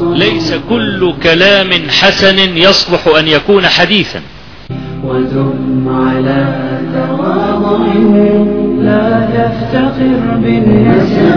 ليس كل كلام حسن يصلح أن يكون حديثا ودم على تواضع لا تفتخر بالنسب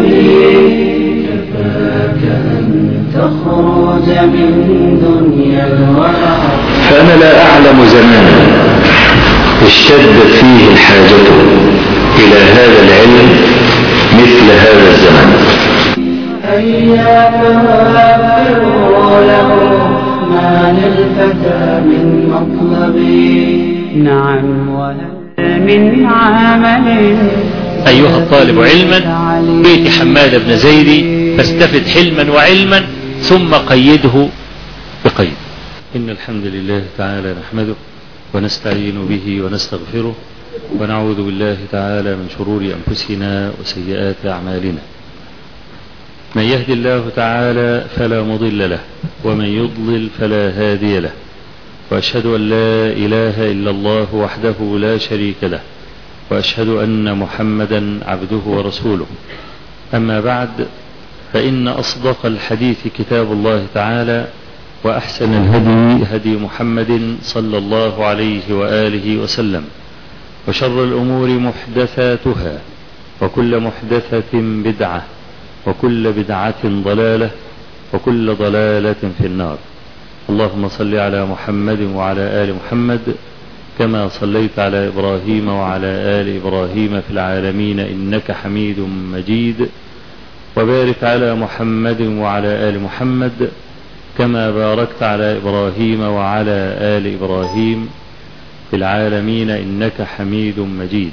كفاك أن تخرج من دنيا الورع فأنا لا أعلم زمانا اشتدت فيه الحاجة إلى هذا العلم مثل هذا الزمان هيا فوافروا له ما للفتى من مطلب نعم وهل من عمل أيها الطالب علما بيت حماد بن زيد فاستفد حلما وعلما ثم قيده بقيد إن الحمد لله تعالى نحمده ونستعين به ونستغفره ونعوذ بالله تعالى من شرور أنفسنا وسيئات أعمالنا من يهد الله تعالى فلا مضل له ومن يضلل فلا هادي له وأشهد أن لا إله إلا الله وحده لا شريك له وأشهد أن محمدا عبده ورسوله أما بعد فإن أصدق الحديث كتاب الله تعالى وأحسن الهدي هدي محمد صلى الله عليه وآله وسلم وشر الأمور محدثاتها وكل محدثة بدعة وكل بدعة ضلالة وكل ضلالة في النار اللهم صل على محمد وعلى آل محمد كما صليت على إبراهيم وعلى آل إبراهيم في العالمين إنك حميد مجيد وبارك على محمد وعلى آل محمد كما باركت على إبراهيم وعلى آل إبراهيم في العالمين إنك حميد مجيد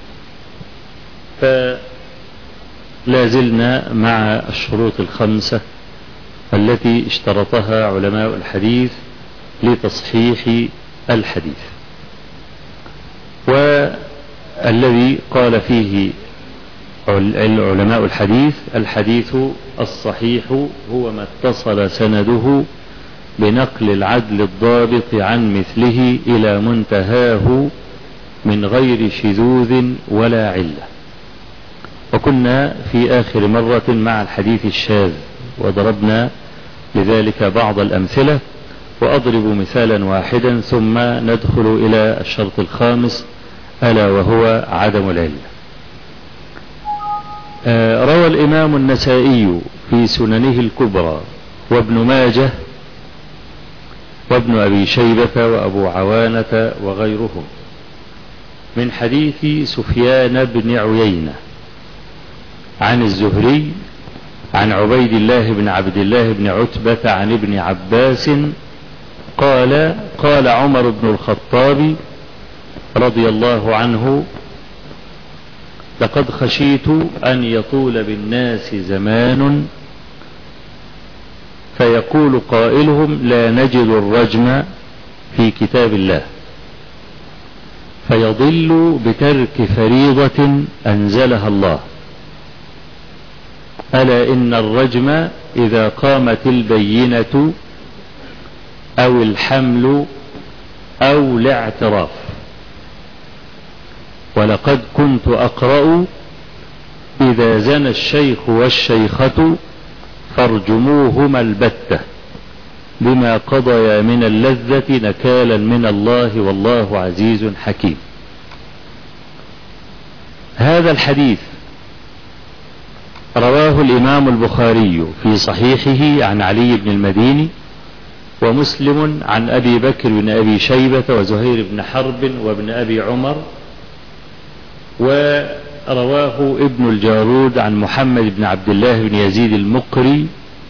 فلا زلنا مع الشروط الخمسة التي اشترطها علماء الحديث لتصحيح الحديث والذي قال فيه علماء الحديث الحديث الصحيح هو ما اتصل سنده بنقل العدل الضابط عن مثله إلى منتهاه من غير شذوذ ولا علة وكنا في آخر مرة مع الحديث الشاذ وضربنا لذلك بعض الأمثلة وأضرب مثالا واحدا ثم ندخل إلى الشرط الخامس ألا وهو عدم العلة روى الإمام النسائي في سننه الكبرى وابن ماجه وابن أبي شيبة وأبو عوانة وغيرهم من حديث سفيان بن عيينة عن الزهري عن عبيد الله بن عبد الله بن عتبة عن ابن عباس قال قال عمر بن الخطاب رضي الله عنه لقد خشيت أن يطول بالناس زمان فيقول قائلهم لا نجد الرجم في كتاب الله فيضل بترك فريضة أنزلها الله ألا إن الرجم إذا قامت البينة أو الحمل أو الاعتراف ولقد كنت أقرأ إذا زنى الشيخ والشيخة فارجموهما البتة بما قضيا من اللذة نكالا من الله والله عزيز حكيم هذا الحديث رواه الإمام البخاري في صحيحه عن علي بن المديني ومسلم عن أبي بكر بن أبي شيبة وزهير بن حرب وابن أبي عمر ورواه ابن الجارود عن محمد بن عبد الله بن يزيد المقري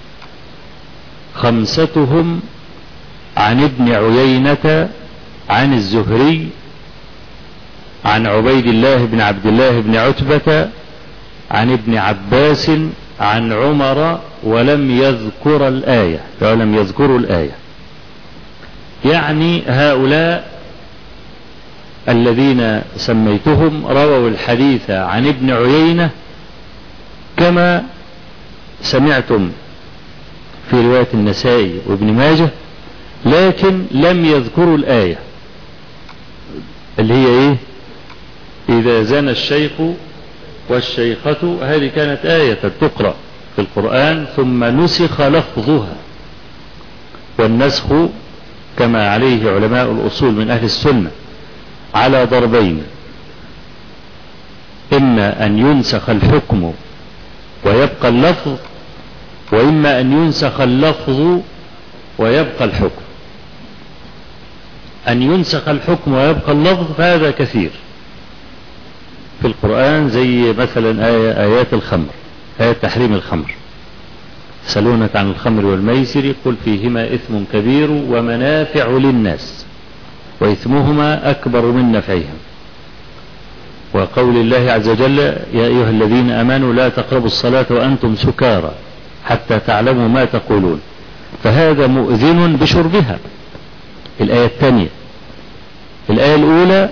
خمستهم عن ابن عيينة عن الزهري عن عبيد الله بن عبد الله بن عتبة عن ابن عباس عن عمر ولم يذكر الآية ولم يذكروا الآية يعني هؤلاء الذين سميتهم رووا الحديث عن ابن عيينة كما سمعتم في رواية النسائي وابن ماجه لكن لم يذكروا الآية اللي هي ايه إذا زنى الشيخ والشيخة هذه كانت آية تقرأ في القرآن ثم نسخ لفظها والنسخ كما عليه علماء الأصول من أهل السنة على ضربين إما أن ينسخ الحكم ويبقى اللفظ وإما أن ينسخ اللفظ ويبقى الحكم أن ينسخ الحكم ويبقى اللفظ فهذا كثير في القرآن زي مثلا آية آيات الخمر آية تحريم الخمر يسألونك عن الخمر والميسر قل فيهما إثم كبير ومنافع للناس وإثمهما أكبر من نفعهم وقول الله عز وجل يا أيها الذين أمنوا لا تقربوا الصلاة وأنتم سكارى حتى تعلموا ما تقولون فهذا مؤذن بشربها الآية الثانية الآية الأولى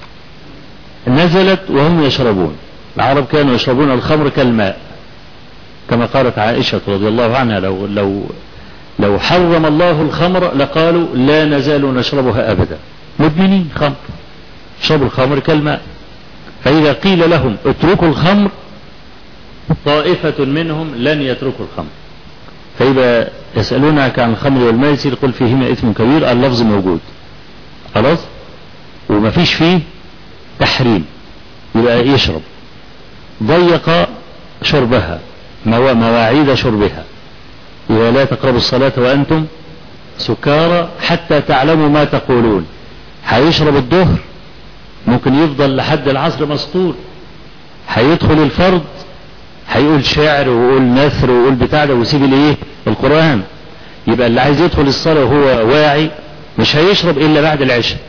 نزلت وهم يشربون العرب كانوا يشربون الخمر كالماء كما قالت عائشة رضي الله عنها لو لو لو حرم الله الخمر لقالوا لا نزال نشربها أبدا مدمنين خمر شرب الخمر كالماء فإذا قيل لهم اتركوا الخمر طائفة منهم لن يتركوا الخمر فإذا يسألونك عن الخمر والميسر قل فيهما إثم كبير اللفظ موجود خلاص وما فيش فيه تحريم يبقى يشرب ضيق شربها مواعيد شربها يبقى لا تقربوا الصلاة وأنتم سكارى حتى تعلموا ما تقولون هيشرب الظهر ممكن يفضل لحد العصر مسطول هيدخل الفرض هيقول شعر ويقول نثر ويقول بتاع ده ويسيب الايه القرآن يبقى اللي عايز يدخل الصلاة وهو واعي مش هيشرب الا بعد العشاء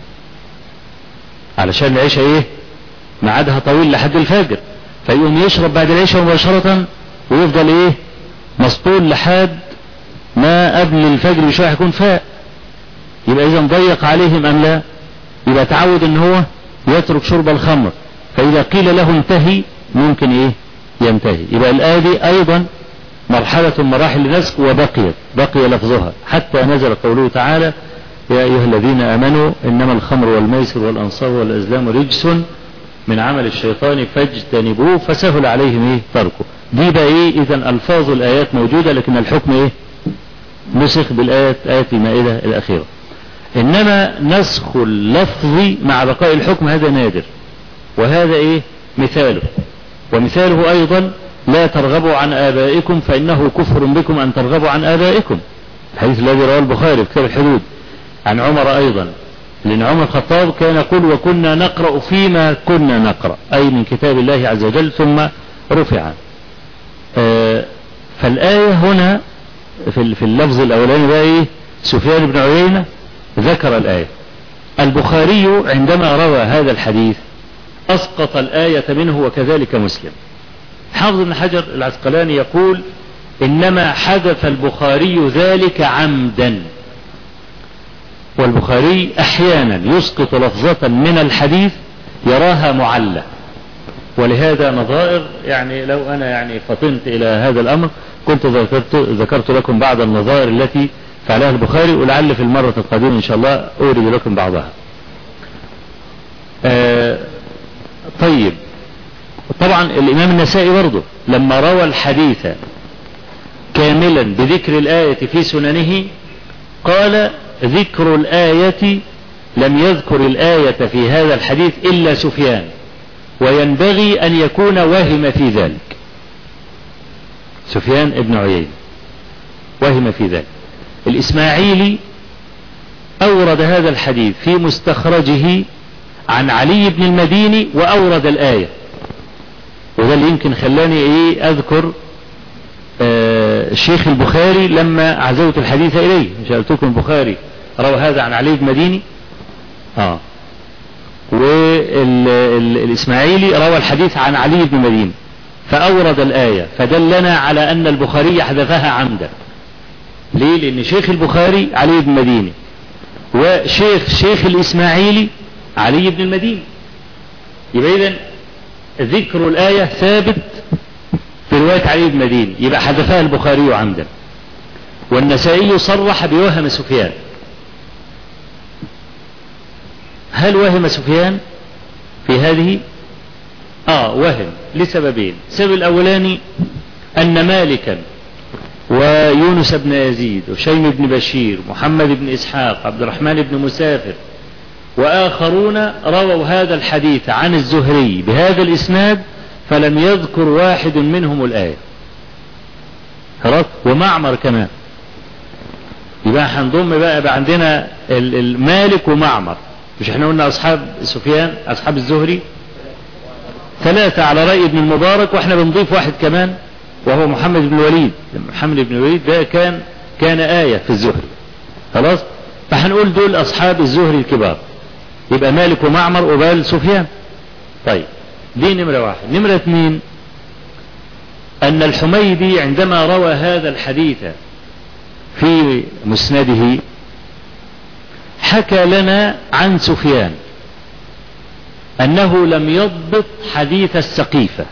علشان العشاء ايه ميعادها طويل لحد الفجر فيقوم يشرب بعد العشاء مباشرة ويفضل ايه مسطول لحد ما قبل الفجر بشوية هيكون فاق يبقى اذا ضيق عليهم ام لا يبقى تعود ان هو يترك شرب الخمر فاذا قيل له انتهي ممكن ايه ينتهي يبقى الآية دي ايضا مرحلة من مراحل النسك وبقيت بقي لفظها حتى نزل قوله تعالى يا أيها الذين آمنوا إنما الخمر والميسر والأنصار والأزلام رجس من عمل الشيطان فاجتنبوه فسهل عليهم إيه تركه دي بقى إيه إذا ألفاظ الآيات موجودة لكن الحكم إيه نسخ بالآيات آية المائدة الأخيرة إنما نسخ اللفظ مع بقاء الحكم هذا نادر وهذا إيه مثاله ومثاله أيضا لا ترغبوا عن آبائكم فإنه كفر بكم أن ترغبوا عن آبائكم الحديث الذي رواه البخاري في كتاب الحدود عن عمر أيضا لأن عمر الخطاب كان يقول وكنا نقرأ فيما كنا نقرأ أي من كتاب الله عز وجل ثم رفع آه فالآية هنا في في اللفظ الأولاني بقى إيه سفيان بن عيينة ذكر الآية البخاري عندما روى هذا الحديث أسقط الآية منه وكذلك مسلم حافظ بن حجر العسقلاني يقول إنما حدث البخاري ذلك عمدا والبخاري أحيانا يسقط لفظة من الحديث يراها معلة ولهذا نظائر يعني لو أنا يعني فطنت إلى هذا الأمر كنت ذكرت, ذكرت لكم بعض النظائر التي فعلها البخاري ولعل في المرة القادمة إن شاء الله أورد لكم بعضها آه طيب طبعا الإمام النسائي برضه لما روى الحديث كاملا بذكر الآية في سننه قال ذكر الآية لم يذكر الآية في هذا الحديث إلا سفيان وينبغي أن يكون وهم في ذلك سفيان ابن عيين وهم في ذلك الإسماعيلي أورد هذا الحديث في مستخرجه عن علي بن المديني وأورد الآية وده اللي يمكن خلاني إيه أذكر آه الشيخ البخاري لما عزوت الحديث إليه سألتكم البخاري روى هذا عن علي بن مديني آه والإسماعيلي روى الحديث عن علي بن مديني فأورد الآية فدلنا على أن البخاري حذفها عمدا ليه لأن شيخ البخاري علي بن مديني وشيخ شيخ الإسماعيلي علي بن المديني يبقى إذن ذكر الآية ثابت في رواية علي بن مديني يبقى حذفها البخاري عمدا والنسائي صرح بوهم سفيان هل وهم سفيان في هذه اه وهم لسببين السبب الاولاني ان مالكا ويونس بن يزيد وشيم بن بشير محمد بن إسحاق عبد الرحمن بن مسافر وآخرون رووا هذا الحديث عن الزهري بهذا الإسناد فلم يذكر واحد منهم الآية خلاص ومعمر كمان يبقى هنضم بقى يبقى عندنا المالك ومعمر مش احنا قلنا أصحاب سفيان أصحاب الزهري ثلاثة على رأي ابن المبارك واحنا بنضيف واحد كمان وهو محمد بن الوليد محمد بن الوليد ده كان كان آية في الزهري خلاص فهنقول دول أصحاب الزهري الكبار يبقى مالك ومعمر وبال سفيان طيب دي نمرة واحد نمرة اثنين أن الحميدي عندما روى هذا الحديث في مسنده حكى لنا عن سفيان أنه لم يضبط حديث السقيفة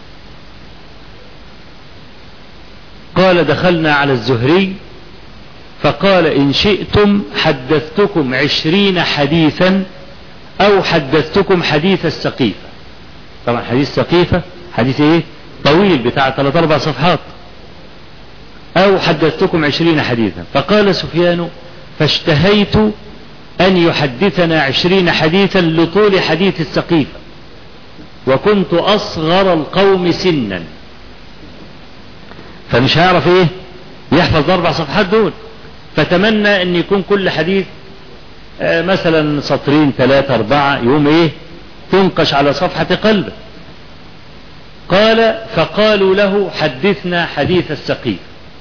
قال دخلنا على الزهري فقال إن شئتم حدثتكم عشرين حديثا أو حدثتكم حديث السقيفة طبعا حديث السقيفة حديث إيه طويل بتاع ثلاث أربع صفحات أو حدثتكم عشرين حديثا فقال سفيان فاشتهيت أن يحدثنا عشرين حديثا لطول حديث السقيفة وكنت أصغر القوم سنا فمش هيعرف ايه يحفظ اربع صفحات دول فتمنى ان يكون كل حديث آه مثلا سطرين ثلاثة اربعة يوم ايه تنقش على صفحة قلبه قال فقالوا له حدثنا حديث السقيف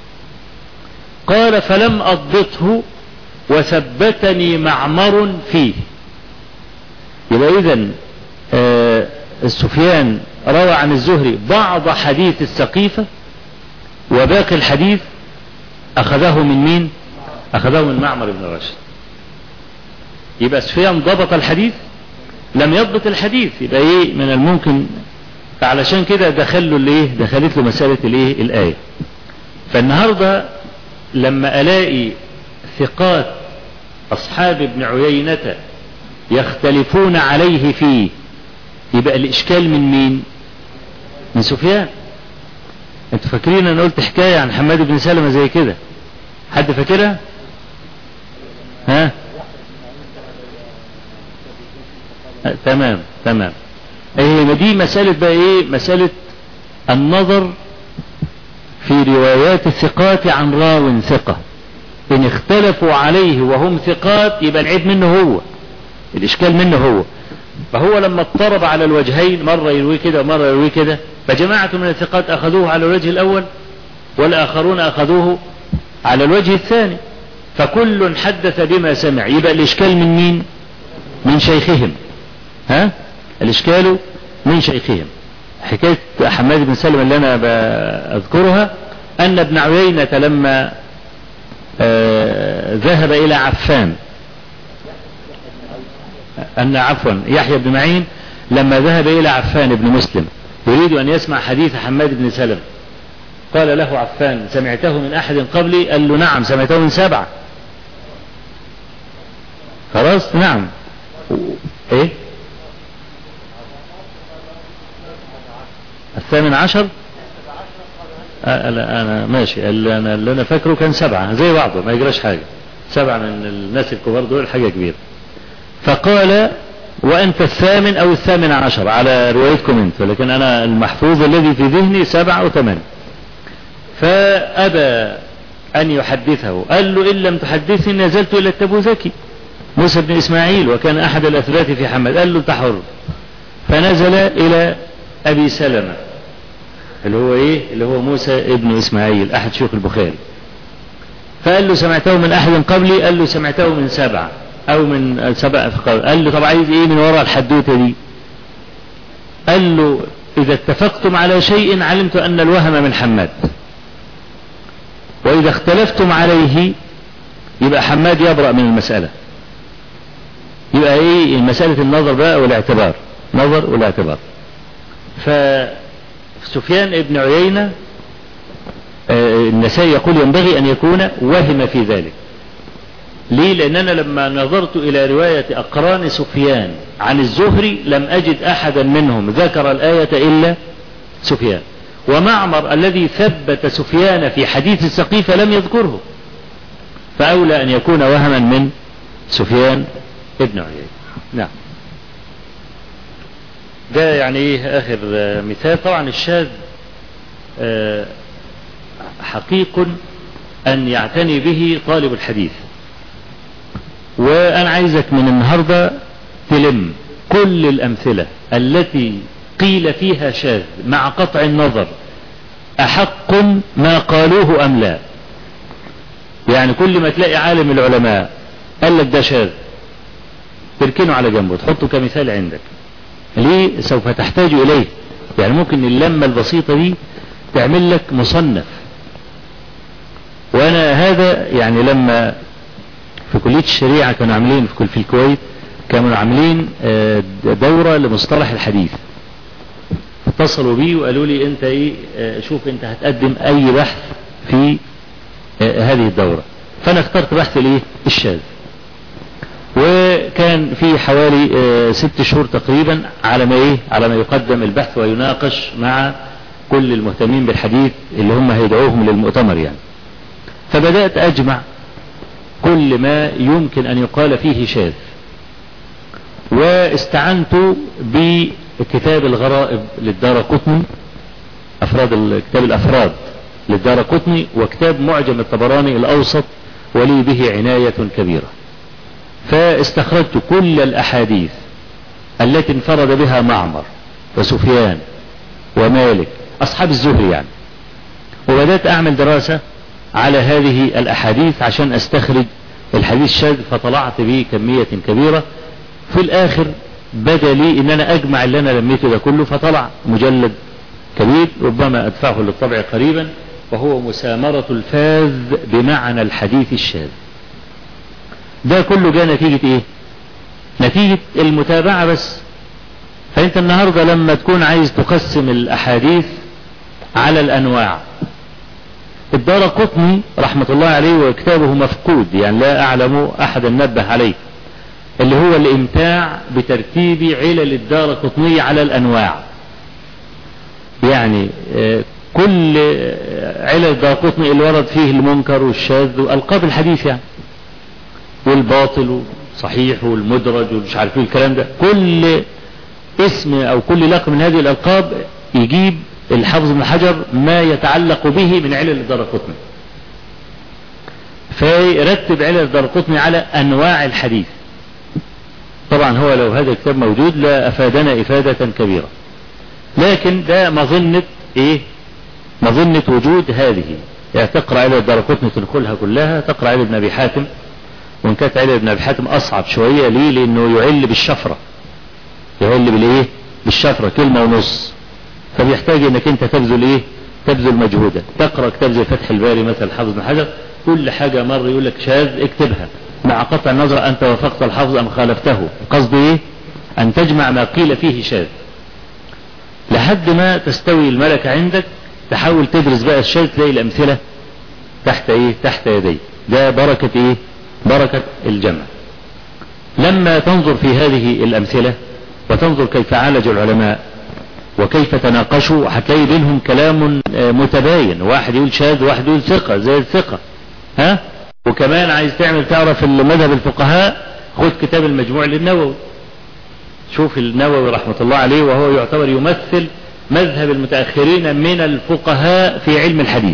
قال فلم أضبطه وثبتني معمر فيه يبقى إذا آه السفيان روى عن الزهري بعض حديث السقيفة وباقي الحديث أخذه من مين أخذه من معمر بن راشد يبقى سفيان ضبط الحديث لم يضبط الحديث يبقى ايه من الممكن فعلشان كده دخل له الايه دخلت له مسألة الايه الآية فالنهاردة لما ألاقي ثقات أصحاب ابن عيينة يختلفون عليه فيه يبقى الإشكال من مين من سفيان انتوا فاكرين انا قلت حكاية عن حماد بن سلمة زي كده حد فاكرها ها آه تمام تمام ايه دي مسألة بقى ايه مسألة النظر في روايات الثقات عن راو ثقة ان اختلفوا عليه وهم ثقات يبقى العيب منه هو الاشكال منه هو فهو لما اضطرب على الوجهين مرة يروي كده ومرة يروي كده فجماعة من الثقات أخذوه على الوجه الأول والآخرون أخذوه على الوجه الثاني فكل حدث بما سمع يبقى الإشكال من مين من شيخهم ها الإشكال من شيخهم حكاية حماد بن سلمة اللي أنا بأذكرها أن ابن عيينة لما آه ذهب إلى عفان أن عفوا يحيى بن معين لما ذهب إلى عفان بن مسلم يريد أن يسمع حديث حماد بن سلم قال له عفان سمعته من أحد قبلي قال له نعم سمعته من سبعة خلاص نعم ايه الثامن عشر أنا, أنا ماشي اللي أنا, اللي أنا فاكره كان سبعة زي بعضه ما يجراش حاجة سبعة من الناس الكبار دول حاجة كبيرة فقال وأنت الثامن أو الثامن عشر على روايتكم أنت لكن أنا المحفوظ الذي في ذهني سبعة أو ثمانية فأبى أن يحدثه قال له إن لم تحدثني نزلت إلى التبوذكي موسى بن إسماعيل وكان أحد الأثبات في حمد قال له أنت حر فنزل إلى أبي سلمة اللي هو إيه اللي هو موسى ابن إسماعيل أحد شيوخ البخاري فقال له سمعته من أحد قبلي قال له سمعته من سبعة أو من سبعة قال له طب عايز إيه من وراء الحدوتة دي قال له إذا اتفقتم على شيء علمت أن الوهم من حماد وإذا اختلفتم عليه يبقى حماد يبرأ من المسألة يبقى ايه مسألة النظر بقى والاعتبار نظر والاعتبار فسفيان ابن عيينة النسائي يقول ينبغي أن يكون وهم في ذلك ليه لأننا لما نظرت إلى رواية أقران سفيان عن الزهري لم أجد أحدا منهم ذكر الآية إلا سفيان ومعمر الذي ثبت سفيان في حديث السقيفة لم يذكره فأولى أن يكون وهما من سفيان ابن عيينة نعم ده يعني ايه اخر مثال طبعا الشاذ حقيق ان يعتني به طالب الحديث وانا عايزك من النهارده تلم كل الامثله التي قيل فيها شاذ مع قطع النظر احق ما قالوه ام لا يعني كل ما تلاقي عالم العلماء قال لك ده شاذ تركنه على جنبه تحطه كمثال عندك ليه سوف تحتاج اليه يعني ممكن اللمة البسيطة دي تعمل لك مصنف وانا هذا يعني لما في كلية الشريعة كانوا عاملين في في الكويت كانوا عاملين دورة لمصطلح الحديث اتصلوا بي وقالوا لي انت ايه شوف انت هتقدم اي بحث في هذه الدورة فانا اخترت بحث الايه الشاذ وكان في حوالي ست شهور تقريبا على ما ايه على ما يقدم البحث ويناقش مع كل المهتمين بالحديث اللي هم هيدعوهم للمؤتمر يعني فبدأت اجمع كل ما يمكن ان يقال فيه شاذ واستعنت بكتاب الغرائب للدار قطني افراد كتاب الافراد للدار قطني وكتاب معجم الطبراني الاوسط ولي به عناية كبيرة فاستخرجت كل الأحاديث التي انفرد بها معمر وسفيان ومالك أصحاب الزهري يعني وبدأت أعمل دراسة على هذه الأحاديث عشان أستخرج الحديث الشاذ فطلعت به كمية كبيرة في الآخر بدا لي إن أنا أجمع اللي أنا لميته ده كله فطلع مجلد كبير ربما أدفعه للطبع قريبا وهو مسامرة الفاذ بمعنى الحديث الشاذ ده كله جاء نتيجة ايه نتيجة المتابعة بس فانت النهاردة لما تكون عايز تقسم الاحاديث على الانواع الدار قطني رحمة الله عليه وكتابه مفقود يعني لا اعلم احدا نبه عليه اللي هو الامتاع بترتيب علل الدار قطنية على الانواع يعني كل علل الدار قطني اللي ورد فيه المنكر والشاذ والقاب الحديث يعني والباطل صحيح والمدرج ومش عارف ايه الكلام ده كل اسم او كل لقب من هذه الالقاب يجيب الحافظ بن حجر ما يتعلق به من علل الدار القطني فيرتب علل الدار القطني على انواع الحديث طبعا هو لو هذا الكتاب موجود لا افادنا افادة كبيرة لكن ده مظنة ايه مظنة وجود هذه يعني تقرأ علل الدار القطني تدخلها كلها تقرأ علل ابن ابي حاتم وان كانت علل ابن ابي حاتم اصعب شوية ليه لانه يعل بالشفرة يعل بالايه بالشفرة كلمة ونص فبيحتاج انك انت تبذل ايه تبذل مجهودا تقرأ كتاب زي فتح الباري مثلا حافظ بن حجر كل حاجة مرة يقول لك شاذ اكتبها مع قطع النظر انت وافقت الحافظ ام خالفته قصدي ايه ان تجمع ما قيل فيه شاذ لحد ما تستوي الملكة عندك تحاول تدرس بقى الشاذ تلاقي الامثلة تحت ايه تحت يديك ده بركة ايه بركة الجمع لما تنظر في هذه الامثلة وتنظر كيف عالج العلماء وكيف تناقشوا هتلاقي بينهم كلام متباين واحد يقول شاذ وواحد يقول ثقة زي الثقة ها وكمان عايز تعمل تعرف مذهب الفقهاء خد كتاب المجموع للنووي شوف النووي رحمة الله عليه وهو يعتبر يمثل مذهب المتأخرين من الفقهاء في علم الحديث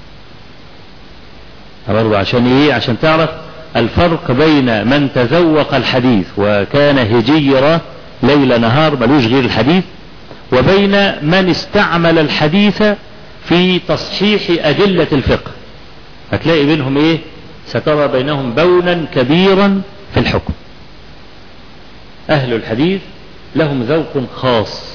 برضه عشان ايه عشان تعرف الفرق بين من تذوق الحديث وكان هجيرة ليل نهار ملوش غير الحديث وبين من استعمل الحديث في تصحيح أدلة الفقه هتلاقي بينهم ايه سترى بينهم بونا كبيرا في الحكم أهل الحديث لهم ذوق خاص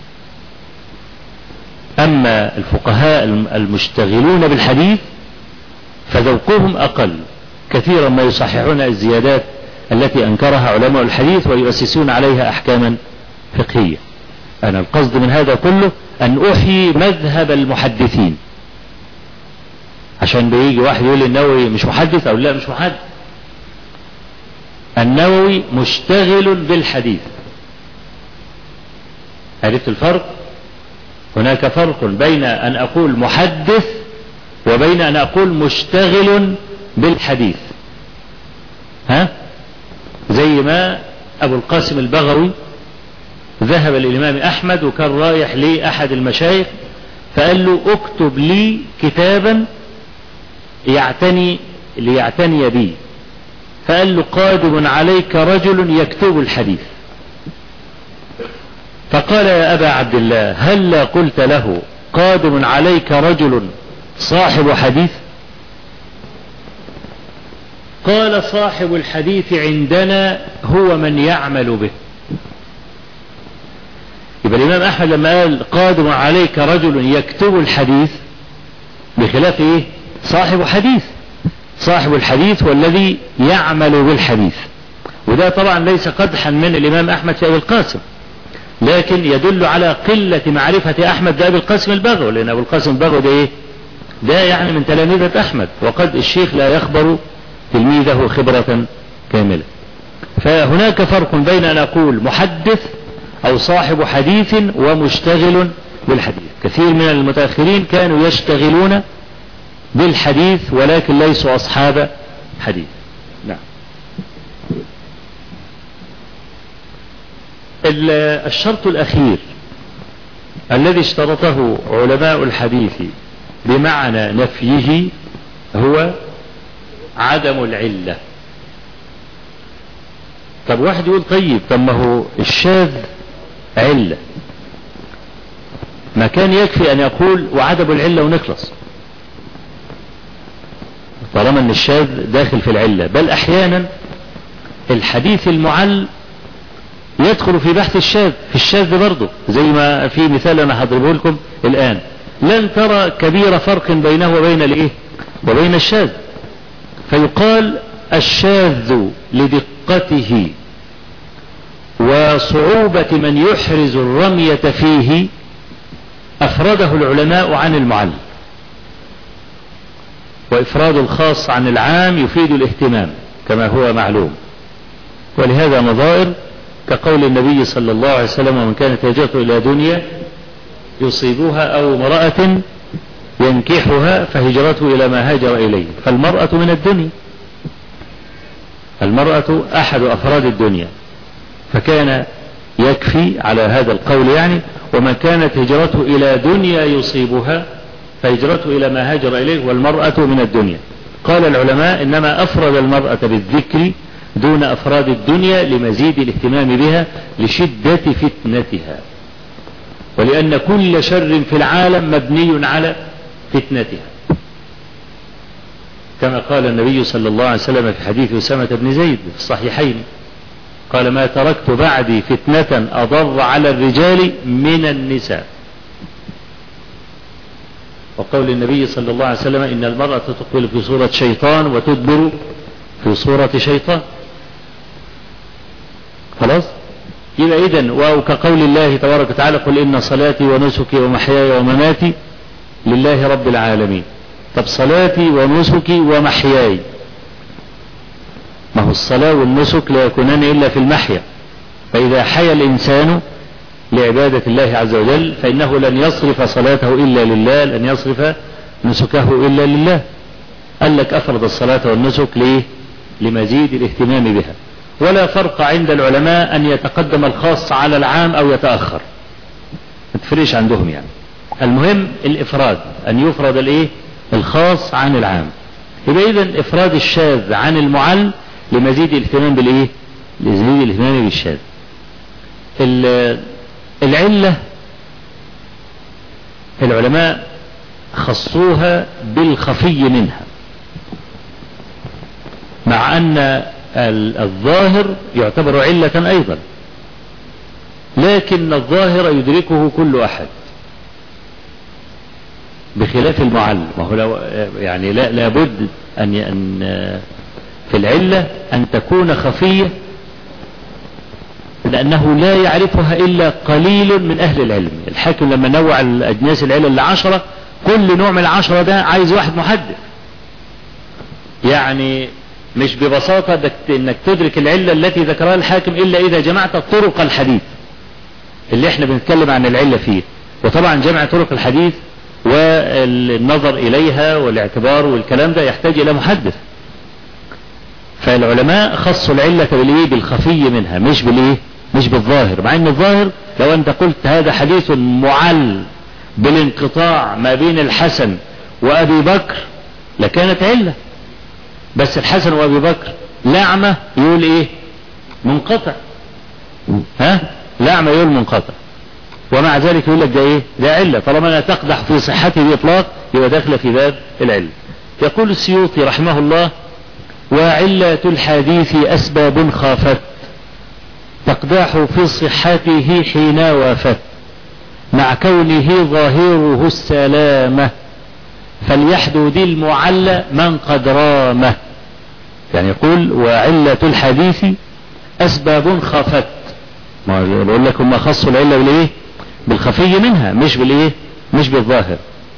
أما الفقهاء المشتغلون بالحديث فذوقهم أقل كثيرا ما يصححون الزيادات التي أنكرها علماء الحديث ويؤسسون عليها أحكاما فقهية أنا القصد من هذا كله أن أحيي مذهب المحدثين عشان بيجي واحد يقول النووي مش محدث أو لا مش محدث النووي مشتغل بالحديث عرفت الفرق هناك فرق بين أن أقول محدث وبين أن أقول مشتغل بالحديث ها زي ما أبو القاسم البغوي ذهب للإمام أحمد وكان رايح لأحد المشايخ فقال له اكتب لي كتابا يعتني ليعتني بي فقال له قادم عليك رجل يكتب الحديث فقال يا أبا عبد الله هل قلت له قادم عليك رجل صاحب حديث قال صاحب الحديث عندنا هو من يعمل به يبقى الإمام أحمد لما قال قادم عليك رجل يكتب الحديث بخلاف إيه صاحب حديث صاحب الحديث والذي يعمل بالحديث وده طبعا ليس قدحا من الإمام أحمد في أبي القاسم لكن يدل على قلة معرفة أحمد بأبي القاسم البغوي لأن أبو القاسم البغوي ده إيه ده يعني من تلاميذة أحمد وقد الشيخ لا يخبر تلميذه خبرة كاملة فهناك فرق بين أن أقول محدث أو صاحب حديث ومشتغل بالحديث كثير من المتأخرين كانوا يشتغلون بالحديث ولكن ليسوا أصحاب حديث نعم الشرط الأخير الذي اشترطه علماء الحديث بمعنى نفيه هو عدم العلة طب واحد يقول طيب طب ما هو الشاذ علة ما كان يكفي أن يقول وعدم العلة ونخلص طالما أن الشاذ داخل في العلة بل أحيانا الحديث المعل يدخل في بحث الشاذ في الشاذ برضه زي ما في مثال أنا هضربه لكم الآن لن ترى كبير فرق بينه وبين الإيه وبين الشاذ فيقال الشاذ لدقته وصعوبة من يحرز الرمية فيه أفرده العلماء عن المعل وإفراد الخاص عن العام يفيد الاهتمام كما هو معلوم ولهذا نظائر كقول النبي صلى الله عليه وسلم ومن كانت هجرته إلى دنيا يصيبها أو امرأة ينكحها فهجرته إلى ما هاجر إليه فالمرأة من الدنيا المرأة أحد أفراد الدنيا فكان يكفي على هذا القول يعني ومن كانت هجرته إلى دنيا يصيبها فهجرته إلى ما هاجر إليه والمرأة من الدنيا قال العلماء إنما أفرد المرأة بالذكر دون أفراد الدنيا لمزيد الاهتمام بها لشدة فتنتها ولأن كل شر في العالم مبني على فتنتها كما قال النبي صلى الله عليه وسلم في حديث أسامة بن زيد في الصحيحين قال ما تركت بعدي فتنة أضر على الرجال من النساء وقول النبي صلى الله عليه وسلم إن المرأة تقبل في صورة شيطان وتدبر في صورة شيطان خلاص يبقى إذن وكقول الله تبارك وتعالى قل إن صلاتي ونسكي ومحياي ومماتي لله رب العالمين طب صلاتي ونسكي ومحياي ما هو الصلاة والنسك لا يكونان إلا في المحيا فإذا حيا الإنسان لعبادة الله عز وجل فإنه لن يصرف صلاته إلا لله لن يصرف نسكه إلا لله قال لك أفرض الصلاة والنسك ليه لمزيد الاهتمام بها ولا فرق عند العلماء أن يتقدم الخاص على العام أو يتأخر ما تفرقش عندهم يعني المهم الإفراد أن يفرد الإيه الخاص عن العام يبقى إذا إفراد الشاذ عن المعل لمزيد الاهتمام بالإيه لمزيد الاهتمام بالشاذ العلة العلماء خصوها بالخفي منها مع أن الظاهر يعتبر علة أيضا لكن الظاهر يدركه كل أحد بخلاف المعل ما هو لو يعني لا لابد أن أن في العلة أن تكون خفية لأنه لا يعرفها إلا قليل من أهل العلم الحاكم لما نوع الأجناس العلل لعشرة كل نوع من العشرة ده عايز واحد محدث يعني مش ببساطة انك تدرك العلة التي ذكرها الحاكم الا اذا جمعت طرق الحديث اللي احنا بنتكلم عن العلة فيه وطبعا جمع طرق الحديث والنظر إليها والاعتبار والكلام ده يحتاج إلى محدث فالعلماء خصوا العلة بالإيه بالخفي منها مش بالإيه مش بالظاهر مع أن الظاهر لو أنت قلت هذا حديث معل بالانقطاع ما بين الحسن وأبي بكر لكانت علة بس الحسن وأبي بكر لعمة يقول إيه منقطع ها لعمة يقول منقطع ومع ذلك يقول لك ده ايه ده علة طالما لا تقدح في صحته بإطلاق يبقى داخل في باب العلة يقول السيوطي رحمه الله وعلة الحديث أسباب خافت تقدح في صحته حين وافت مع كونه ظاهره السلامة فليحدد المعلى من قد رامه يعني يقول وعلة الحديث أسباب خافت ما بقول لك هم خصوا العلة بالايه بالخفي منها مش بالايه مش بالظاهر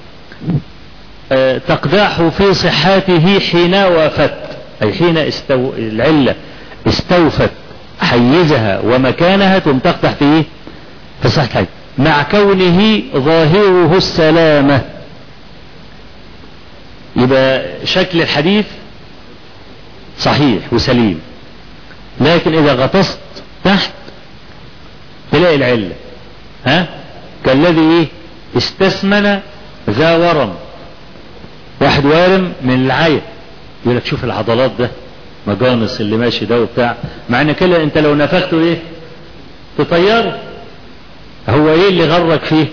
أه تقداح في صحاته حين وافت اي حين استو... العلة استوفت حيزها ومكانها ثم تقدح في ايه في صحة الحديث مع كونه ظاهره السلامة يبقى شكل الحديث صحيح وسليم لكن اذا غطست تحت تلاقي العلة ها كالذي ايه استثمن ذا ورم واحد وارم من العين يقول لك شوف العضلات ده مجانس اللي ماشي ده وبتاع مع ان كده انت لو نفخته ايه تطيره هو ايه اللي غرك فيه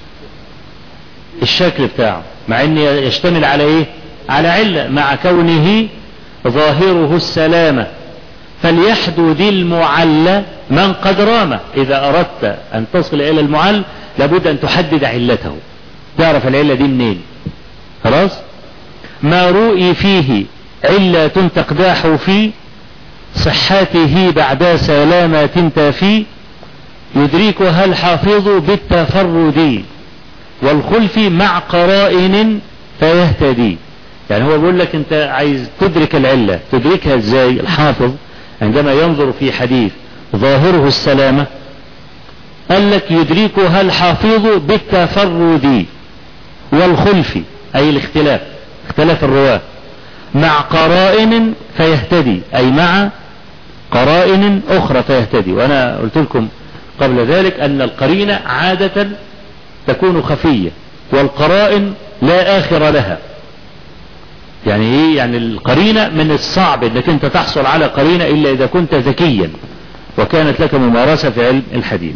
الشكل بتاعه مع ان يشتمل على ايه على علة مع كونه ظاهره السلامة فليحدد المعلى من قد رام إذا أردت أن تصل إلى المعل لابد أن تحدد علته تعرف العلة دي منين خلاص ما رؤي فيه علة تقداح في صحته بعد سلامة تافي يدركها الحافظ بالتفرد والخلف مع قرائن فيهتدي يعني هو بيقول لك انت عايز تدرك العلة تدركها ازاي الحافظ عندما ينظر في حديث ظاهره السلامة قال لك يدركها الحافظ بالتفرد والخلف أي الاختلاف اختلاف الرواة مع قرائن فيهتدي أي مع قرائن أخرى فيهتدي وأنا قلت لكم قبل ذلك أن القرينة عادة تكون خفية والقرائن لا آخر لها يعني ايه يعني القرينة من الصعب انك انت تحصل على قرينة الا اذا كنت ذكيا وكانت لك ممارسة في علم الحديث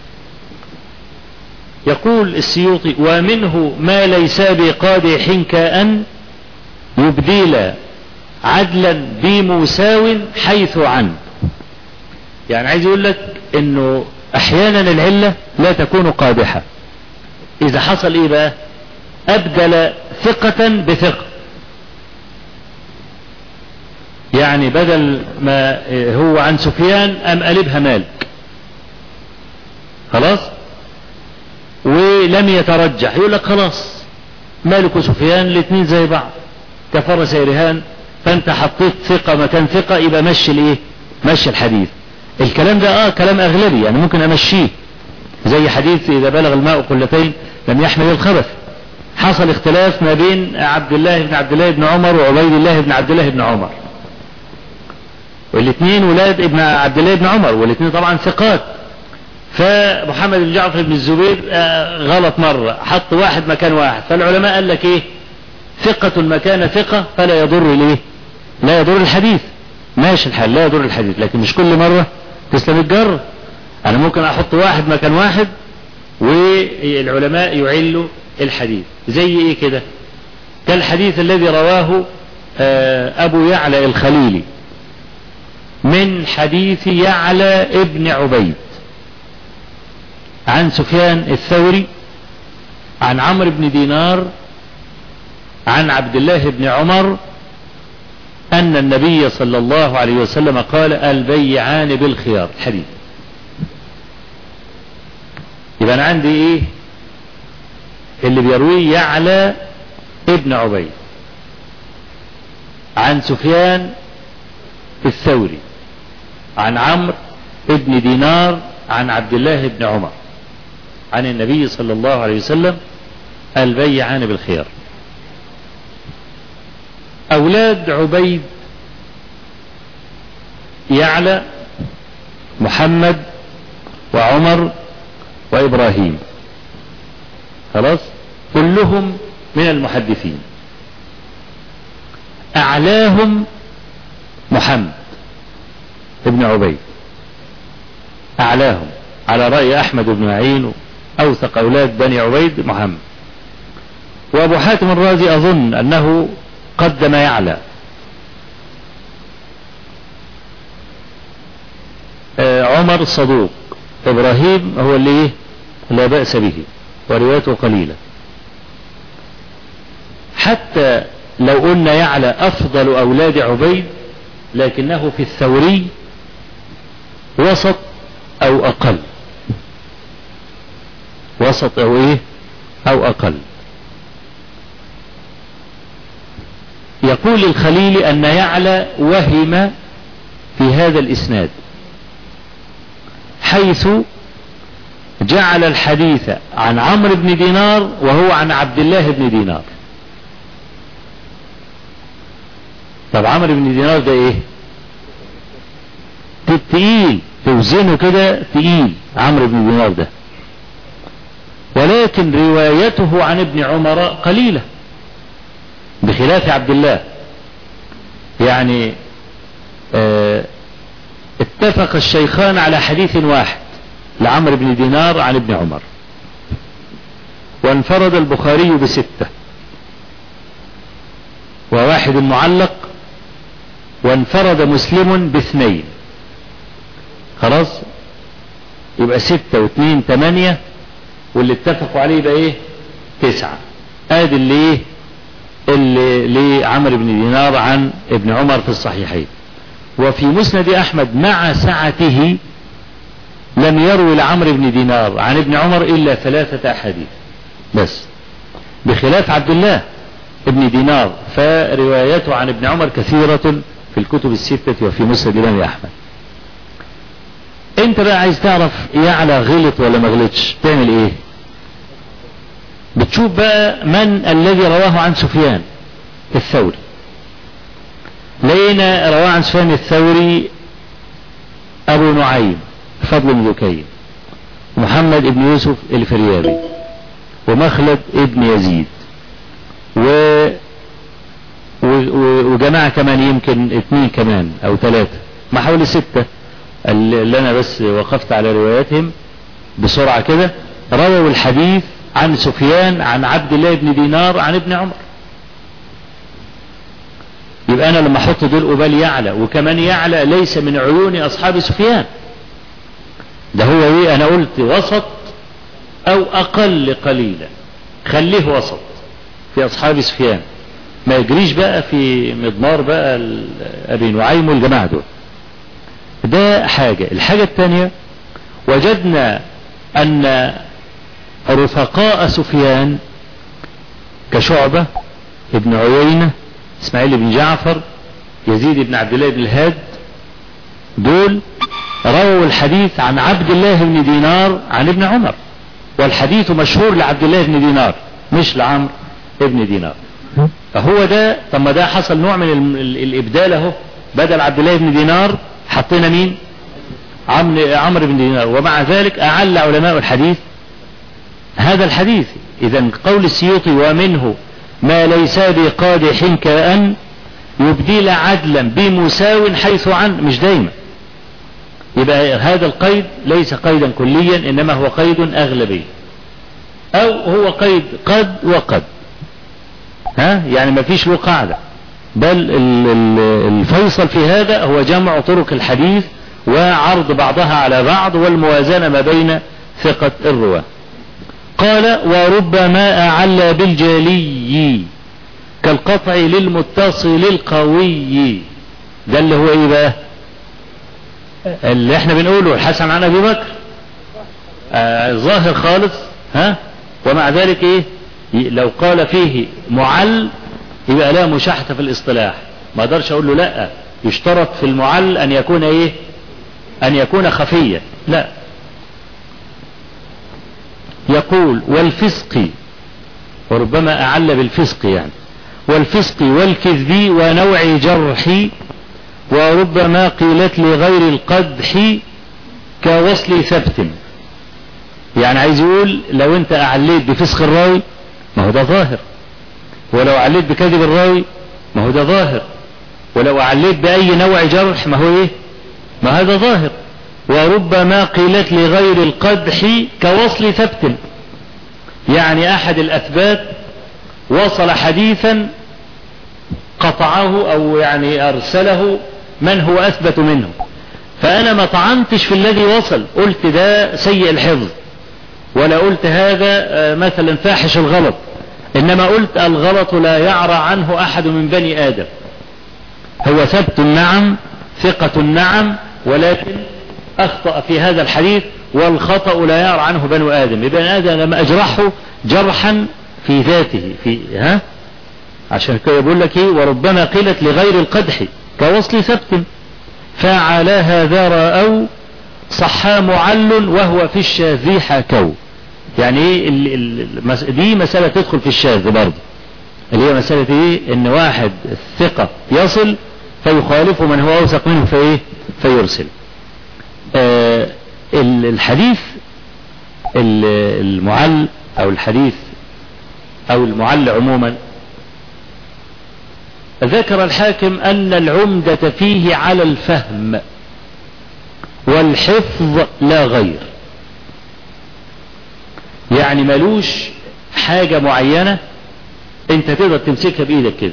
يقول السيوطي ومنه ما ليس بقادح كأن يبديل عدلا بمساو حيث عن يعني عايز يقول لك انه احيانا العلة لا تكون قادحة اذا حصل ايه بقى ابدل ثقة بثقة يعني بدل ما هو عن سفيان أم قلبها مالك خلاص ولم يترجح يقول لك خلاص مالك وسفيان الاثنين زي بعض كفرس رهان فانت حطيت ثقة مكان ثقة يبقى مشي الايه مشي الحديث الكلام ده اه كلام اغلبي يعني ممكن امشيه زي حديث اذا بلغ الماء قلتين لم يحمل الخبث حصل اختلاف ما بين عبد الله بن عبد الله بن عمر وعبيد الله بن عبد الله بن عمر والاثنين ولاد ابن عبد الله بن عمر والاثنين طبعا ثقات فمحمد بن جعفر بن الزبير غلط مرة حط واحد مكان واحد فالعلماء قال لك ايه ثقة مكان ثقة فلا يضر ليه لا يضر الحديث ماشي الحال لا يضر الحديث لكن مش كل مرة تسلم الجر انا ممكن احط واحد مكان واحد والعلماء يعلوا الحديث زي ايه كده كالحديث الذي رواه ابو يعلى الخليلي من حديث يعلى ابن عبيد عن سفيان الثوري عن عمرو بن دينار عن عبد الله بن عمر أن النبي صلى الله عليه وسلم قال البيعان بالخيار الحديث يبقى أنا عندي إيه اللي بيرويه يعلى ابن عبيد عن سفيان الثوري عن عمرو ابن دينار عن عبد الله بن عمر عن النبي صلى الله عليه وسلم البيعان بالخيار أولاد عبيد يعلى محمد وعمر وإبراهيم خلاص كلهم من المحدثين أعلاهم محمد ابن عبيد أعلاهم على رأي أحمد بن معين أوثق أولاد بني عبيد محمد وأبو حاتم الرازي أظن أنه قدم يعلى آه عمر صدوق إبراهيم هو اللي لا بأس به وروايته قليلة حتى لو قلنا يعلى أفضل أولاد عبيد لكنه في الثوري وسط أو أقل وسط أو إيه أو أقل يقول الخليل أن يعلى وهم في هذا الإسناد حيث جعل الحديث عن عمرو بن دينار وهو عن عبد الله بن دينار طب عمرو بن دينار ده ايه تقيل توزنه كده تقيل عمرو بن دينار ده ولكن روايته عن ابن عمر قليلة بخلاف عبد الله يعني اه اتفق الشيخان على حديث واحد لعمرو بن دينار عن ابن عمر وانفرد البخاري بستة وواحد معلق وانفرد مسلم باثنين خلاص يبقى ستة واثنين ثمانية واللي اتفقوا عليه يبقى ايه تسعة ادي اللي ايه اللي لعمرو بن دينار عن ابن عمر في الصحيحين وفي مسند احمد مع سعته لم يروي لعمرو بن دينار عن ابن عمر الا ثلاثة احاديث بس بخلاف عبد الله ابن دينار فروايته عن ابن عمر كثيرة في الكتب الستة وفي مسند الامام احمد انت بقى عايز تعرف يعلى غلط ولا ما غلطش تعمل ايه بتشوف بقى من الذي رواه عن سفيان الثوري لقينا رواه عن سفيان الثوري ابو نعيم فضل بن ذكين محمد بن يوسف الفريابي ومخلد ابن يزيد و... و... وجماعة كمان يمكن اثنين كمان او ثلاثة ما حوالي ستة اللي انا بس وقفت على رواياتهم بسرعة كده رووا الحديث عن سفيان عن عبد الله بن دينار عن ابن عمر يبقى انا لما احط دول قبال يعلى وكمان يعلى ليس من عيون اصحاب سفيان ده هو ايه انا قلت وسط او اقل قليلا خليه وسط في اصحاب سفيان ما يجريش بقى في مضمار بقى ابي نعيم والجماعه دول ده حاجة الحاجة الثانية وجدنا أن رفقاء سفيان كشعبة ابن عيينة اسماعيل بن جعفر يزيد بن عبد الله بن الهاد دول رووا الحديث عن عبد الله بن دينار عن ابن عمر والحديث مشهور لعبد الله بن دينار مش لعمرو ابن دينار فهو ده طب ما ده حصل نوع من الابدال اهو بدل عبد الله بن دينار حطينا مين عمرو بن دينار ومع ذلك أعل علماء الحديث هذا الحديث إذا قول السيوطي ومنه ما ليس بقادح كأن يبديل عدلا بمساو حيث عن مش دايما يبقى هذا القيد ليس قيدا كليا إنما هو قيد أغلبي أو هو قيد قد وقد ها يعني ما فيش له قاعده بل الفيصل في هذا هو جمع طرق الحديث وعرض بعضها على بعض والموازنة ما بين ثقة الرواة قال وربما أعلى بالجالي كالقطع للمتصل القوي ده اللي هو ايه بقى اللي احنا بنقوله الحسن عن ابي بكر آه ظاهر خالص ها ومع ذلك ايه لو قال فيه معل يبقى لا مشاحة في الاصطلاح ما اقدرش اقول له لا يشترط في المعل ان يكون ايه ان يكون خفيا لا يقول والفسق وربما أعل بالفسق يعني والفسق والكذب ونوع جرح وربما قيلت لغير القدح كوصل ثبت يعني عايز يقول لو انت اعليت بفسق الراوي ما هو ده ظاهر ولو عليت بكذب الراوي ما هو ده ظاهر ولو عليت بأي نوع جرح ما هو ايه ما هذا ظاهر وربما قيلت لغير القدح كوصل ثبت يعني احد الاثبات وصل حديثا قطعه او يعني ارسله من هو اثبت منه فانا ما طعنتش في الذي وصل قلت ده سيء الحفظ ولا قلت هذا مثلا فاحش الغلط انما قلت الغلط لا يعرى عنه احد من بني ادم هو ثبت نعم ثقة نعم ولكن اخطأ في هذا الحديث والخطأ لا يعرى عنه بنو ادم ابن ادم لما اجرحه جرحا في ذاته في ها عشان كده بقول لك ايه وربما قيلت لغير القدح كوصل ثبت فعلى هذا رأوا صحا معل وهو في الشاذ حكوا يعني ايه ال ال دي مسألة تدخل في الشاذ برضه اللي هي مسألة ايه ان واحد ثقة يصل فيخالف من هو اوثق منه فايه فيرسل آه الحديث المعل او الحديث او المعل عموما ذكر الحاكم ان العمدة فيه على الفهم والحفظ لا غير يعني ملوش حاجة معينة انت تقدر تمسكها بايدك كده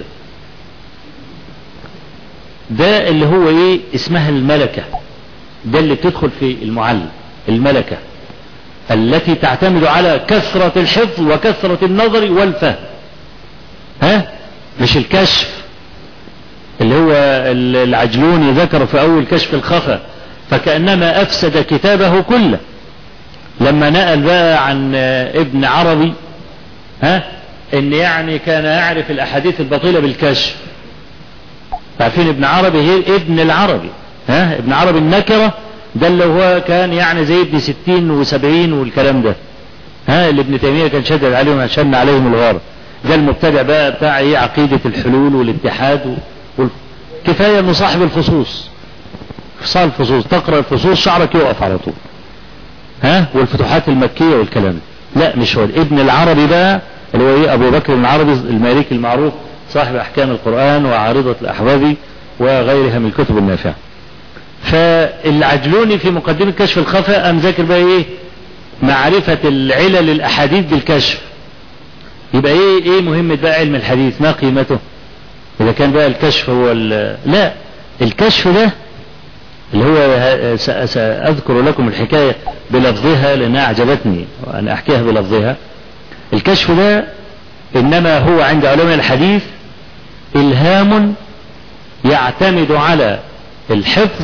ده اللي هو ايه اسمها الملكة ده اللي بتدخل في المعلم الملكة التي تعتمد على كثرة الحفظ وكثرة النظر والفهم ها مش الكشف اللي هو العجلوني ذكر في اول كشف الخفا فكأنما افسد كتابه كله لما نقل بقى عن ابن عربي ها ان يعني كان يعرف الاحاديث البطيلة بالكشف عارفين ابن عربي هي ابن العربي ها ابن عربي النكرة ده اللي هو كان يعني زي ابن ستين وسبعين والكلام ده ها اللي ابن تيمية كان شدد عليهم عشان عليهم الغارة ده المبتدع بقى بتاع ايه عقيدة الحلول والاتحاد وال... كفاية انه صاحب الفصوص صاحب الفصوص تقرأ الفصوص شعرك يقف على طول ها والفتوحات المكية والكلام ده لا مش هو ابن العربي بقى اللي هو ايه ابو بكر العربي المالكي المعروف صاحب احكام القرآن وعارضة الاحوذي وغيرها من الكتب النافعة فالعجلوني في مقدمة كشف الخفاء قام ذاكر بقى ايه معرفة العلل الاحاديث بالكشف يبقى ايه ايه مهمة بقى علم الحديث ما قيمته اذا كان بقى الكشف هو لا الكشف ده اللي هو سأذكر لكم الحكاية بلفظها لأنها أعجبتني وأنا أحكيها بلفظها الكشف ده إنما هو عند علماء الحديث إلهام يعتمد على الحفظ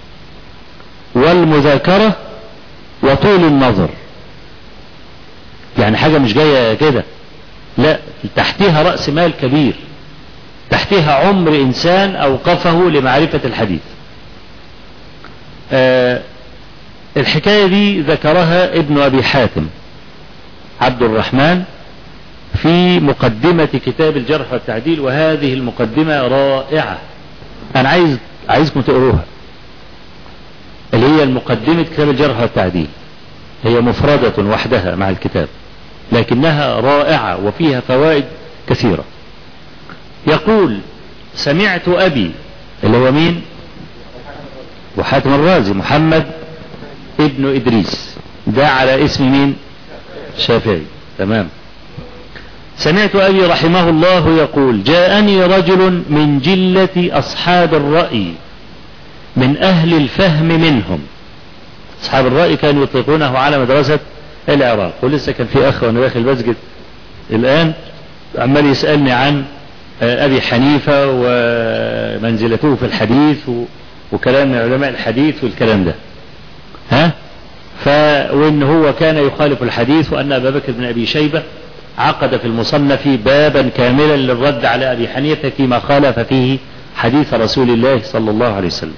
والمذاكرة وطول النظر يعني حاجة مش جاية كده لا تحتها رأس مال كبير تحتها عمر إنسان أوقفه لمعرفة الحديث آه الحكاية دي ذكرها ابن أبي حاتم عبد الرحمن في مقدمة كتاب الجرح والتعديل وهذه المقدمة رائعة أنا عايز عايزكم تقروها اللي هي المقدمة كتاب الجرح والتعديل هي مفردة وحدها مع الكتاب لكنها رائعة وفيها فوائد كثيرة يقول سمعت أبي اللي هو مين وحاتم الرازي محمد ابن إدريس ده على اسم مين شافعي تمام سمعت أبي رحمه الله يقول جاءني رجل من جلة أصحاب الرأي من أهل الفهم منهم أصحاب الرأي كانوا يطلقونه على مدرسة العراق ولسه كان في أخ وأنا داخل المسجد الآن عمال يسألني عن أبي حنيفة ومنزلته في الحديث وكلام من علماء الحديث والكلام ده ها ف وان هو كان يخالف الحديث وان ابا بكر بن ابي شيبه عقد في المصنف بابا كاملا للرد على ابي حنيفه فيما خالف فيه حديث رسول الله صلى الله عليه وسلم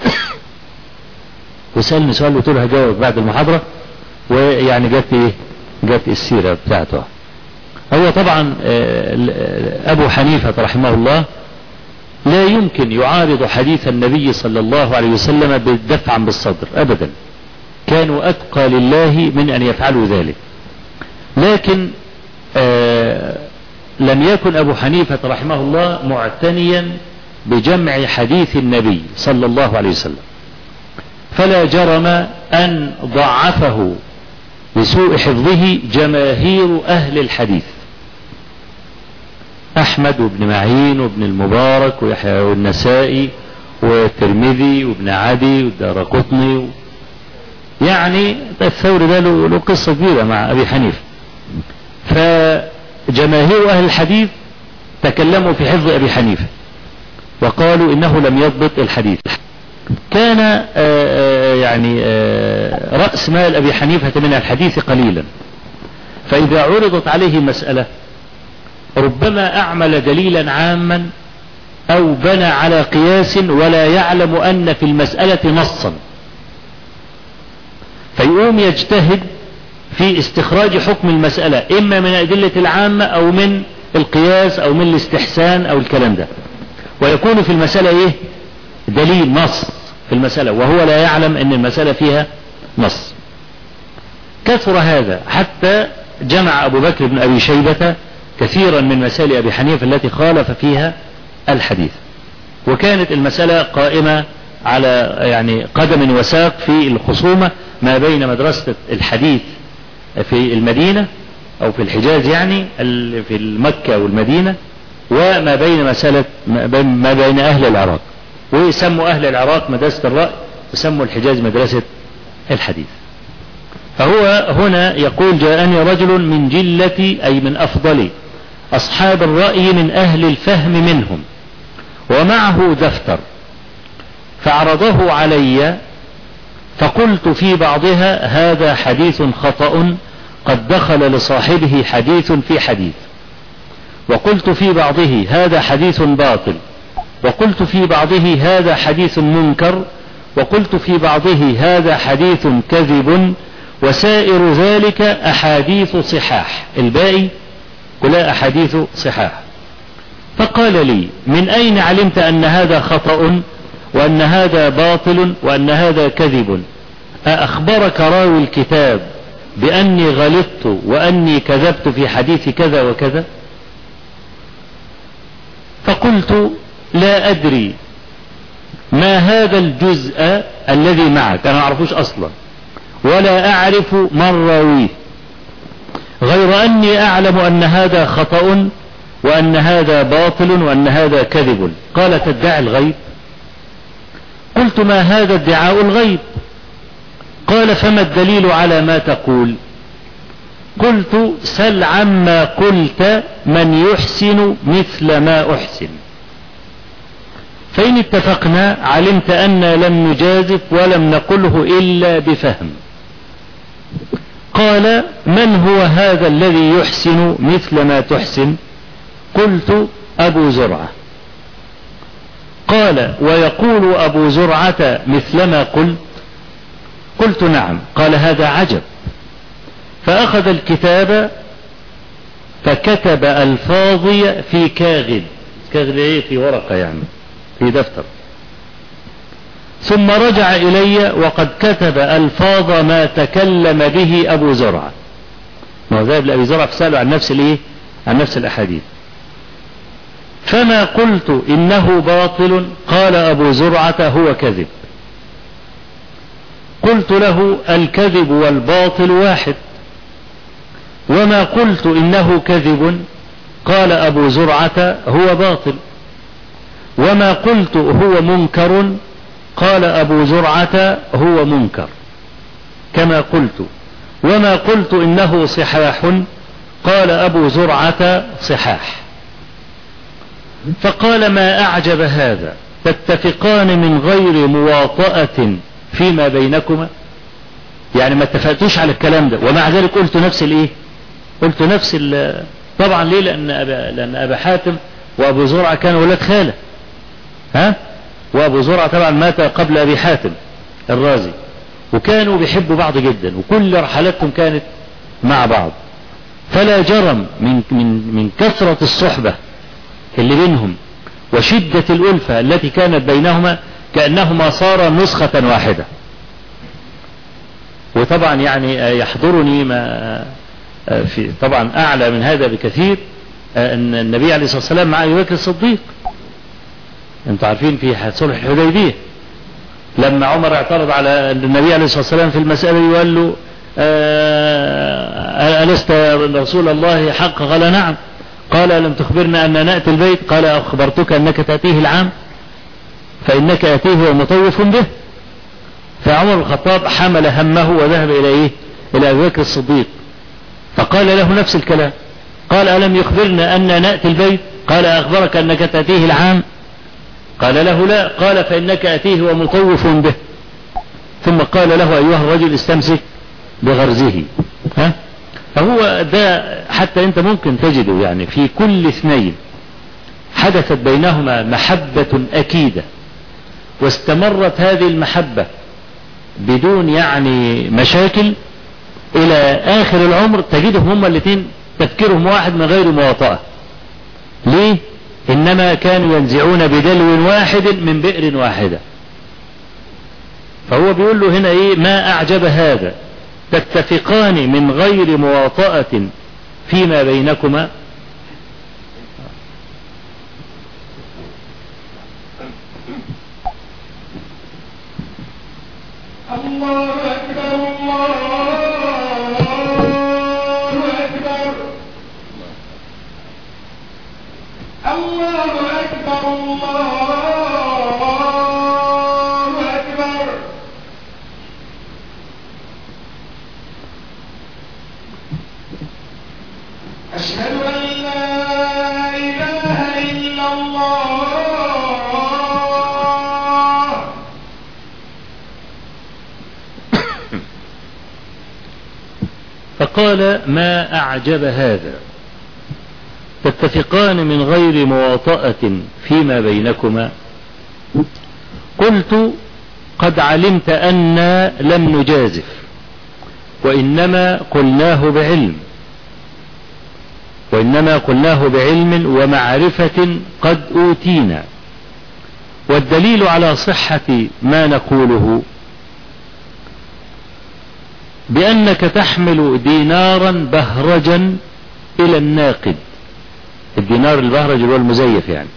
وسالني سؤال قلت له هجاوب بعد المحاضره ويعني جت ايه جت السيرة بتاعته هو طبعا أبو حنيفة رحمه الله لا يمكن يعارض حديث النبي صلى الله عليه وسلم بالدفع بالصدر أبدا كانوا أتقى لله من أن يفعلوا ذلك لكن آه لم يكن أبو حنيفة رحمه الله معتنيا بجمع حديث النبي صلى الله عليه وسلم فلا جرم أن ضعفه لسوء حفظه جماهير أهل الحديث أحمد وابن معين وابن المبارك ويحيى والنسائي والترمذي وابن عدي والدار قطني يعني الثوري ده له قصة كبيرة مع أبي حنيفة فجماهير أهل الحديث تكلموا في حفظ أبي حنيفة وقالوا إنه لم يضبط الحديث كان آآ آآ يعني آآ رأس مال أبي حنيفة من الحديث قليلا فإذا عرضت عليه مسألة ربما أعمل دليلا عاما أو بنى على قياس ولا يعلم أن في المسألة نصا فيقوم يجتهد في استخراج حكم المسألة إما من أدلة العامة أو من القياس أو من الاستحسان أو الكلام ده ويكون في المسألة إيه دليل نص في المسألة وهو لا يعلم أن المسألة فيها نص كثر هذا حتى جمع أبو بكر بن أبي شيبة كثيرا من مسائل أبي حنيفة التي خالف فيها الحديث وكانت المسألة قائمة على يعني قدم وساق في الخصومة ما بين مدرسة الحديث في المدينة أو في الحجاز يعني في مكة والمدينة وما بين مسألة ما بين أهل العراق ويسموا أهل العراق مدرسة الرأي ويسموا الحجاز مدرسة الحديث فهو هنا يقول جاءني رجل من جلة أي من أفضل أصحاب الرأي من أهل الفهم منهم ومعه دفتر فعرضه علي فقلت في بعضها هذا حديث خطأ قد دخل لصاحبه حديث في حديث وقلت في بعضه هذا حديث باطل وقلت في بعضه هذا حديث منكر وقلت في بعضه هذا حديث كذب وسائر ذلك أحاديث صحاح الباقي كلها أحاديث صحاح فقال لي من أين علمت أن هذا خطأ وأن هذا باطل وأن هذا كذب أأخبرك راوي الكتاب بأني غلطت وأني كذبت في حديث كذا وكذا فقلت لا أدري ما هذا الجزء الذي معك أنا أعرفوش أصلا ولا أعرف من راويه غير أني أعلم أن هذا خطأ وأن هذا باطل وأن هذا كذب قال تدعي الغيب قلت ما هذا ادعاء الغيب قال فما الدليل على ما تقول قلت سل عما قلت من يحسن مثل ما أحسن فإن اتفقنا علمت أن لم نجازف ولم نقله إلا بفهم قال من هو هذا الذي يحسن مثل ما تحسن قلت أبو زرعة قال ويقول أبو زرعة مثلما قلت قلت نعم قال هذا عجب فأخذ الكتاب فكتب ألفاظي في كاغد كاغد ايه في ورقة يعني في دفتر ثم رجع إلي وقد كتب ألفاظ ما تكلم به أبو زرعة ما هو ذهب لأبي زرعة فسأله عن نفس الإيه عن نفس الأحاديث فما قلت إنه باطل قال أبو زرعة هو كذب قلت له الكذب والباطل واحد وما قلت إنه كذب قال أبو زرعة هو باطل وما قلت هو منكر قال أبو زرعة هو منكر كما قلت وما قلت إنه صحاح قال أبو زرعة صحاح فقال ما أعجب هذا تتفقان من غير مواطأة فيما بينكما يعني ما اتفقتوش على الكلام ده ومع ذلك قلت نفس الايه قلت نفس ال طبعا ليه لان ابا لان ابا حاتم وابو زرعه كانوا ولاد خاله ها وابو زرعه طبعا مات قبل ابي حاتم الرازي وكانوا بيحبوا بعض جدا وكل رحلاتهم كانت مع بعض فلا جرم من, من, من كثرة الصحبة اللي بينهم وشدة الألفة التي كانت بينهما كأنهما صارا نسخة واحدة وطبعا يعني يحضرني ما في طبعا أعلى من هذا بكثير أن النبي عليه الصلاة والسلام مع أبي بكر الصديق أنتم عارفين في صلح الحديبية لما عمر اعترض على النبي عليه الصلاة والسلام في المسألة وقال له ألست رسول الله حق قال نعم قال ألم تخبرنا أن نأتي البيت قال أخبرتك أنك تأتيه العام فإنك أتيه ومطوف به فعمر الخطاب حمل همه وذهب إلى إيه إلى أبي بكر الصديق فقال له نفس الكلام قال ألم يخبرنا أن نأتي البيت قال أخبرك أنك تأتيه العام قال له لا قال فإنك أتيه ومطوف به ثم قال له أيها الرجل استمسك بغرزه ها فهو ده حتى انت ممكن تجده يعني في كل اثنين حدثت بينهما محبة أكيدة واستمرت هذه المحبة بدون يعني مشاكل إلى آخر العمر تجدهم هما الاثنين تفكيرهم واحد من غير مواطأة ليه؟ إنما كانوا ينزعون بدلو واحد من بئر واحدة فهو بيقول له هنا إيه ما أعجب هذا تتفقان من غير مواطأة فيما بينكما الله أكبر الله أكبر الله أكبر الله أكبر أشهد أن لا إله إلا الله فقال ما أعجب هذا تتفقان من غير مواطأة فيما بينكما قلت قد علمت أنا لم نجازف وإنما قلناه بعلم وإنما قلناه بعلم ومعرفة قد أوتينا والدليل على صحة ما نقوله بأنك تحمل دينارا بهرجا إلى الناقد الدينار البهرج اللي هو المزيف يعني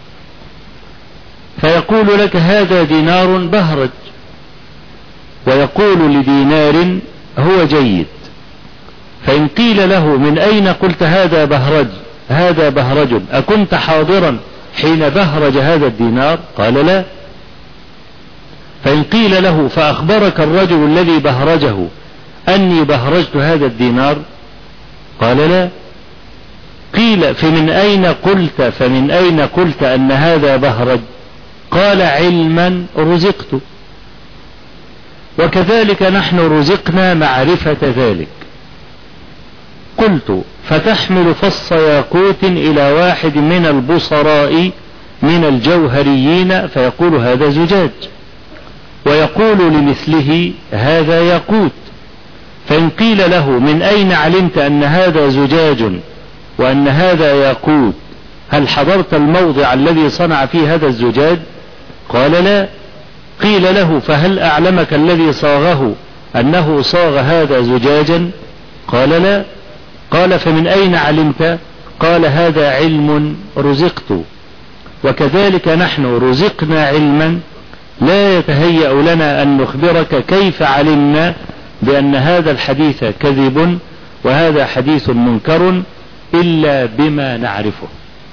فيقول لك هذا دينار بهرج ويقول لدينار هو جيد فإن قيل له من أين قلت هذا بهرج هذا بهرج أكنت حاضرا حين بهرج هذا الدينار قال لا فإن قيل له فأخبرك الرجل الذي بهرجه أني بهرجت هذا الدينار قال لا قيل فمن أين قلت فمن أين قلت أن هذا بهرج قال علما رزقت وكذلك نحن رزقنا معرفة ذلك قلت فتحمل فص ياقوت إلى واحد من البصراء من الجوهريين فيقول هذا زجاج ويقول لمثله هذا ياقوت فإن قيل له من أين علمت أن هذا زجاج وأن هذا ياقوت هل حضرت الموضع الذي صنع فيه هذا الزجاج قال لا قيل له فهل أعلمك الذي صاغه أنه صاغ هذا زجاجا قال لا قال فمن أين علمت قال هذا علم رزقت وكذلك نحن رزقنا علما لا يتهيأ لنا أن نخبرك كيف علمنا بأن هذا الحديث كذب وهذا حديث منكر إلا بما نعرفه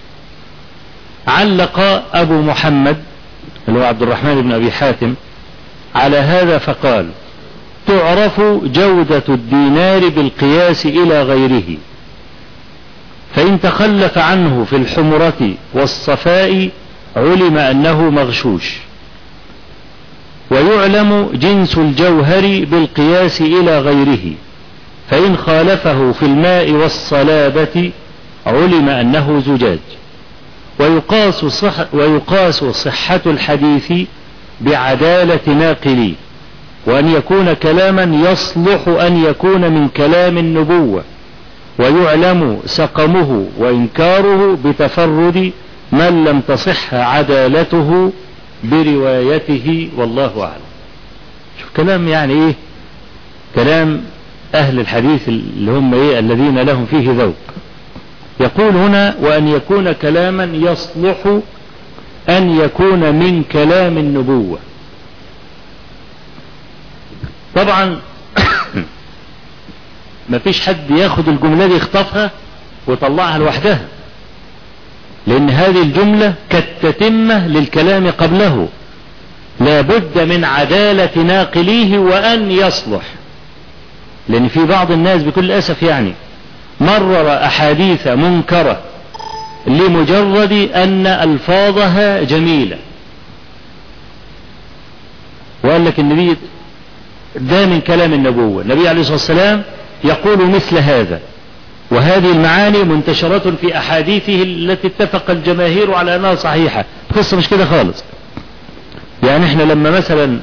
علق أبو محمد اللي هو عبد الرحمن بن أبي حاتم على هذا فقال تعرف جودة الدينار بالقياس إلى غيره فإن تخلف عنه في الحمرة والصفاء علم أنه مغشوش ويعلم جنس الجوهر بالقياس إلى غيره فإن خالفه في الماء والصلابة علم أنه زجاج ويقاس, صح ويقاس صحة الحديث بعدالة ناقليه وأن يكون كلاما يصلح أن يكون من كلام النبوة ويعلم سقمه وإنكاره بتفرد من لم تصح عدالته بروايته والله أعلم شوف كلام يعني إيه كلام أهل الحديث اللي هم إيه الذين لهم فيه ذوق يقول هنا وأن يكون كلاما يصلح أن يكون من كلام النبوة طبعا ما فيش حد ياخد الجملة دي يخطفها ويطلعها لوحدها لأن هذه الجملة كالتتمة للكلام قبله لا بد من عدالة ناقليه وأن يصلح لأن في بعض الناس بكل أسف يعني مرر أحاديث منكرة لمجرد أن ألفاظها جميلة وقال لك النبي ده من كلام النبوة النبي عليه الصلاة والسلام يقول مثل هذا وهذه المعاني منتشرة في أحاديثه التي اتفق الجماهير على أنها صحيحة القصة مش كده خالص يعني احنا لما مثلا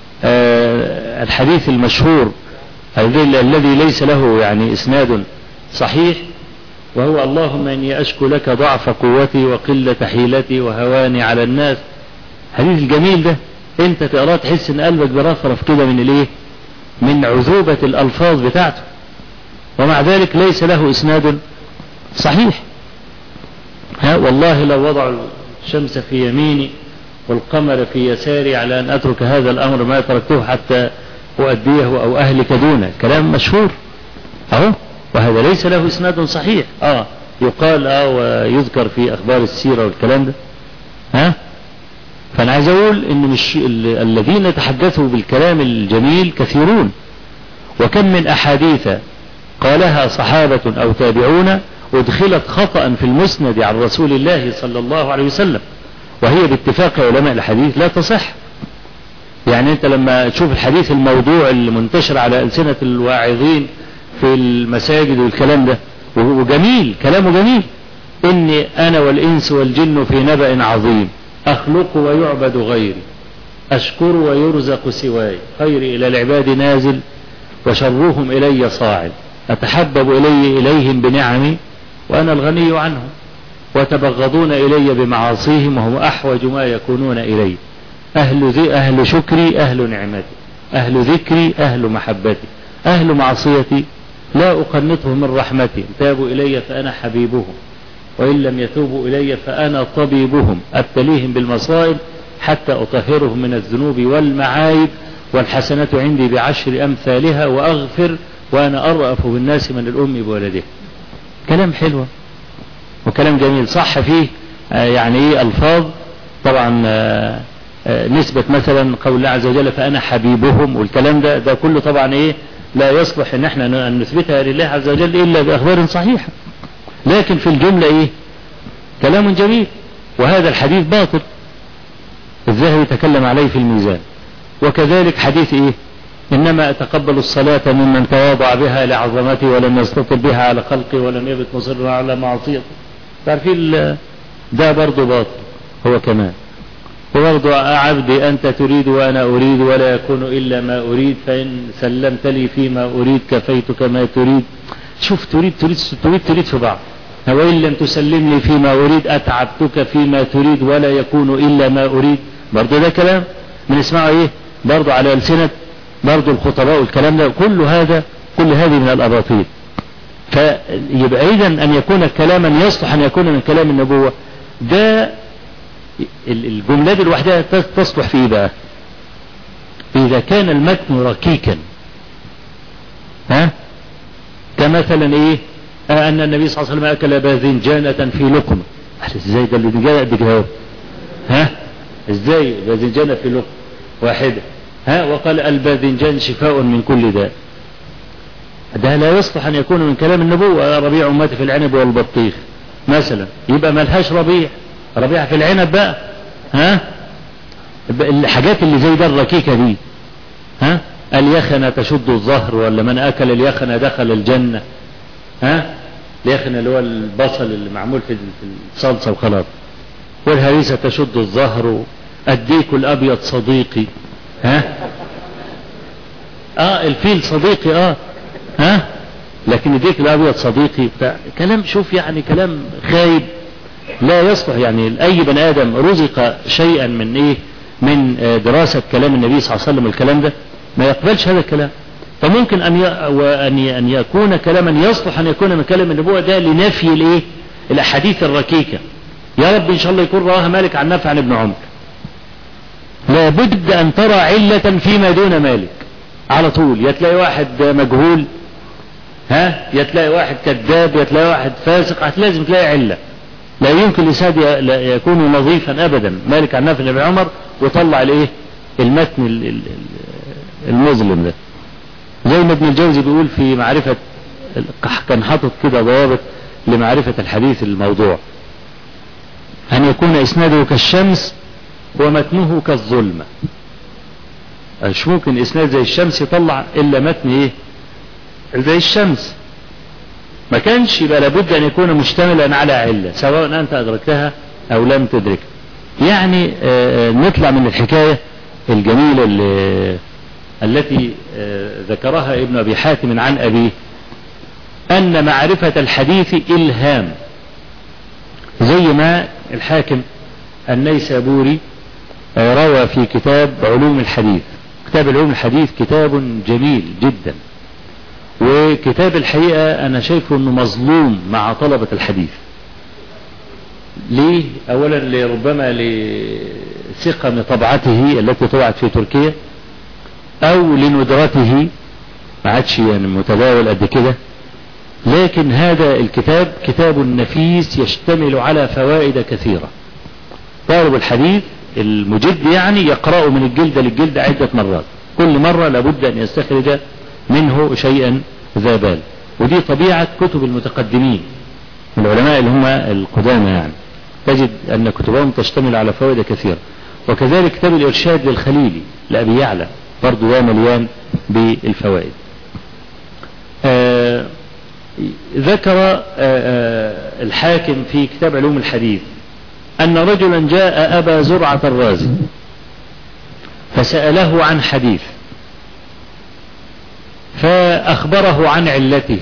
آه الحديث المشهور الذي ليس له يعني اسناد صحيح وهو اللهم اني اشكو لك ضعف قوتي وقلة حيلتي وهواني على الناس الحديث الجميل ده انت تقراه تحس ان قلبك برفرف كده من الايه من عذوبة الالفاظ بتاعته ومع ذلك ليس له اسناد صحيح ها والله لو وضعوا الشمس في يميني والقمر في يساري على ان اترك هذا الامر ما تركته حتى أؤديه أو أهلك دونه كلام مشهور أهو وهذا ليس له إسناد صحيح آه يقال آه ويذكر في أخبار السيرة والكلام ده ها فأنا عايز أقول إن مش الذين تحدثوا بالكلام الجميل كثيرون وكم من أحاديث قالها صحابة أو تابعون أدخلت خطأ في المسند عن رسول الله صلى الله عليه وسلم وهي باتفاق علماء الحديث لا تصح يعني انت لما تشوف الحديث الموضوع المنتشر على ألسنة الواعظين في المساجد والكلام ده وجميل كلامه جميل إني أنا والإنس والجن في نبأ عظيم أخلق ويعبد غيري أشكر ويرزق سواي خيري إلى العباد نازل وشرهم إلي صاعد أتحبب إلي إليهم بنعمي وأنا الغني عنهم وتبغضون إلي بمعاصيهم وهم أحوج ما يكونون إلي أهل, ذي أهل شكري أهل نعمتي أهل ذكري أهل محبتي أهل معصيتي لا أقنطه من رحمتي تابوا إلي فأنا حبيبهم وإن لم يتوبوا إلي فأنا طبيبهم أبتليهم بالمصائب حتى أطهرهم من الذنوب والمعايب والحسنة عندي بعشر أمثالها وأغفر وأنا أرأف بالناس من الأم بولده كلام حلو وكلام جميل صح فيه يعني ايه ألفاظ طبعا نسبة مثلا قول الله عز وجل فأنا حبيبهم والكلام ده ده كله طبعا ايه لا يصلح ان احنا نثبتها لله عز وجل الا باخبار صحيحة لكن في الجملة ايه كلام جميل وهذا الحديث باطل الذهبي تكلم عليه في الميزان وكذلك حديث ايه انما اتقبل الصلاة ممن تواضع بها لعظمتي ولم يستطل بها على خلقي ولم يبت مصرا على معصيتي تعرفين ده برضه باطل هو كمان وبرضه عبدي أنت تريد وأنا أريد ولا يكون إلا ما أريد فإن سلمت لي فيما أريد كفيتك ما تريد شوف تريد تريد تريد تريد في بعض وإن لم تسلم لي فيما أريد أتعبتك فيما تريد ولا يكون إلا ما أريد برضه ده كلام بنسمعه إيه برضه على ألسنة برضه الخطباء والكلام ده كل هذا كل هذه من الأباطيل فيبقى إذا أن يكون كلاما يصلح أن يكون من كلام النبوة ده الجملة دي لوحدها تصلح في ايه بقى اذا كان المتن ركيكا ها كمثلا ايه آه ان النبي صلى الله عليه وسلم اكل باذنجانة في لقمة ازاي ده اللي قد كده ها ازاي باذنجانة في لقمة واحدة ها وقال الباذنجان شفاء من كل داء ده لا يصلح ان يكون من كلام النبوة ربيع امتي في العنب والبطيخ مثلا يبقى ملهاش ربيع ربيع في العنب بقى ها الحاجات اللي زي ده الركيكة دي ها اليخنة تشد الظهر ولا من أكل اليخنة دخل الجنة ها اليخنة اللي هو البصل اللي معمول في الصلصة وخلاص والهريسة تشد الظهر الديك الأبيض صديقي ها اه الفيل صديقي اه ها لكن لكن الديك الابيض صديقي بتاع كلام شوف يعني كلام خايب لا يصلح يعني اي بني ادم رزق شيئا من ايه من آه، دراسة كلام النبي صلى الله عليه وسلم الكلام ده ما يقبلش هذا الكلام فممكن ان ي... وان ي... ان يكون كلاما يصلح ان يكون من كلام النبوة ده لنفي الايه الاحاديث الركيكة يا رب ان شاء الله يكون رواها مالك عن نافع عن ابن عمر لابد ان ترى علة فيما دون مالك على طول يتلاقي واحد مجهول ها يتلاقي واحد كذاب يتلاقي واحد فاسق هت- لازم تلاقي علة لا يمكن الإسناد ي- لا يكون نظيفا أبدا مالك عن نافع بن عمر وطلع الإيه المتن ال- ال- ال- المظلم ده زي ما ابن الجوزي بيقول في معرفة ال- كان حاطط كده ضوابط لمعرفة الحديث الموضوع أن يكون إسناده كالشمس ومتنه كالظلمة مش ممكن إسناد زي الشمس يطلع إلا متن إيه زي الشمس ما كانش يبقى لابد أن يكون مشتملا على علة سواء أنت أدركتها أو لم تدركها يعني آه، نطلع من الحكاية الجميلة اللي التي آه، ذكرها ابن أبي حاتم عن أبيه أن معرفة الحديث إلهام زي ما الحاكم النيسابوري آه، روى في كتاب علوم الحديث كتاب علوم الحديث كتاب جميل جدا وكتاب الحقيقة أنا شايفه أنه مظلوم مع طلبة الحديث ليه أولا لربما لسقم طبعته التي طبعت في تركيا أو لندرته ما عادش يعني متداول قد كده لكن هذا الكتاب كتاب نفيس يشتمل على فوائد كثيرة طالب الحديث المجد يعني يقرأه من الجلد للجلد عدة مرات كل مرة لابد أن يستخرج منه شيئا ذا بال ودي طبيعة كتب المتقدمين العلماء اللي هم القدامى يعني تجد أن كتبهم تشتمل على فوائد كثيرة وكذلك كتاب الإرشاد للخليلي لأبي يعلى برضه ده مليان بالفوائد آه ذكر آه آه الحاكم في كتاب علوم الحديث أن رجلا جاء أبا زرعة الرازي فسأله عن حديث فأخبره عن علته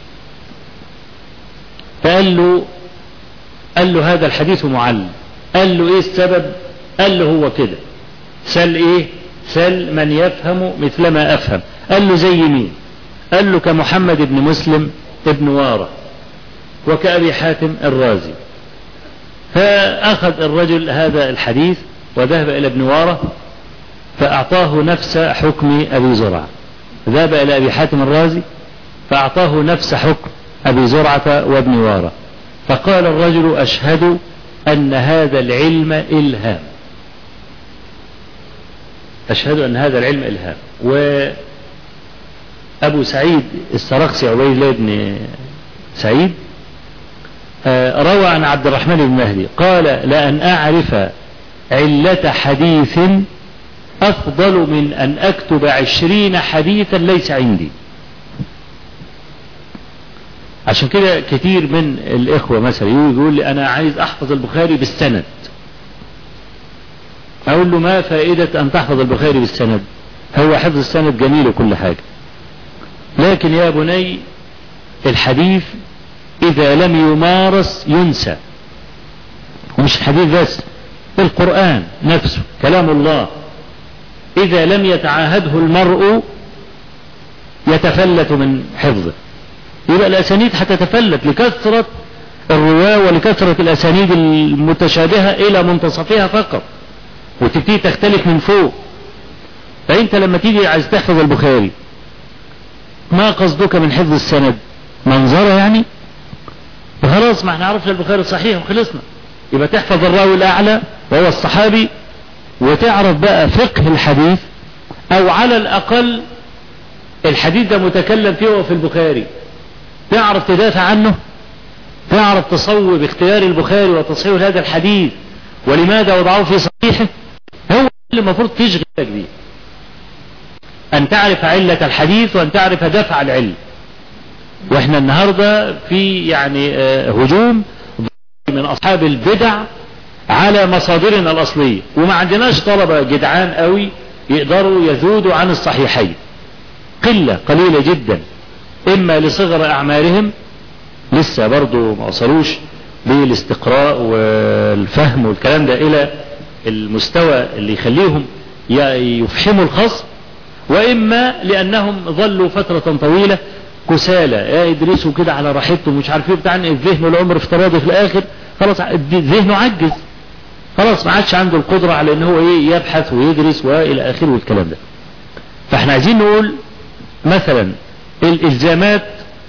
فقال له قال له هذا الحديث معل قال له ايه السبب قال له هو كده سل ايه سل من يفهم مثل ما افهم قال له زي مين قال له كمحمد بن مسلم ابن وارة وكأبي حاتم الرازي فأخذ الرجل هذا الحديث وذهب إلى ابن وارة فأعطاه نفس حكم أبي زرعة ذهب إلى أبي حاتم الرازي فأعطاه نفس حكم أبي زرعة وابن وارة فقال الرجل أشهد أن هذا العلم إلهام أشهد أن هذا العلم إلهام وأبو سعيد السرخسي عبيد الله بن سعيد روى عن عبد الرحمن بن مهدي قال لأن أعرف علة حديث أفضل من أن أكتب عشرين حديثا ليس عندي عشان كده كتير من الإخوة مثلا يقول لي أنا عايز أحفظ البخاري بالسند أقول له ما فائدة أن تحفظ البخاري بالسند هو حفظ السند جميل وكل حاجة لكن يا بني الحديث إذا لم يمارس ينسى ومش الحديث بس القرآن نفسه كلام الله إذا لم يتعاهده المرء يتفلت من حفظه يبقى الأسانيد هتتفلت لكثرة الرواة ولكثرة الأسانيد المتشابهة إلى منتصفها فقط وتبتدي تختلف من فوق فأنت لما تيجي عايز تحفظ البخاري ما قصدك من حفظ السند منظرة يعني وخلاص ما احنا عرفنا البخاري صحيح وخلصنا يبقى تحفظ الراوي الأعلى وهو الصحابي وتعرف بقى فقه الحديث أو على الأقل الحديث ده متكلم فيه وفي البخاري تعرف تدافع عنه تعرف تصوب اختيار البخاري وتصحيح هذا الحديث ولماذا وضعه في صحيحه هو اللي المفروض تشغلك بيه أن تعرف علة الحديث وأن تعرف دفع العلم واحنا النهاردة في يعني هجوم من أصحاب البدع على مصادرنا الأصلية وما عندناش طلبة جدعان قوي يقدروا يذودوا عن الصحيحين قلة قليلة جدا إما لصغر أعمارهم لسه برضو ما وصلوش بالاستقراء والفهم والكلام ده إلى المستوى اللي يخليهم ي- يفحموا الخصم وإما لأنهم ظلوا فترة طويلة كسالى يا يدرسوا كده على راحتهم مش عارفين بتاع الذهن والعمر افتراضي في الآخر خلاص ذهنه عجز خلاص ما عادش عنده القدرة على ان هو ايه يبحث ويدرس والى اخره والكلام ده فاحنا عايزين نقول مثلا الالزامات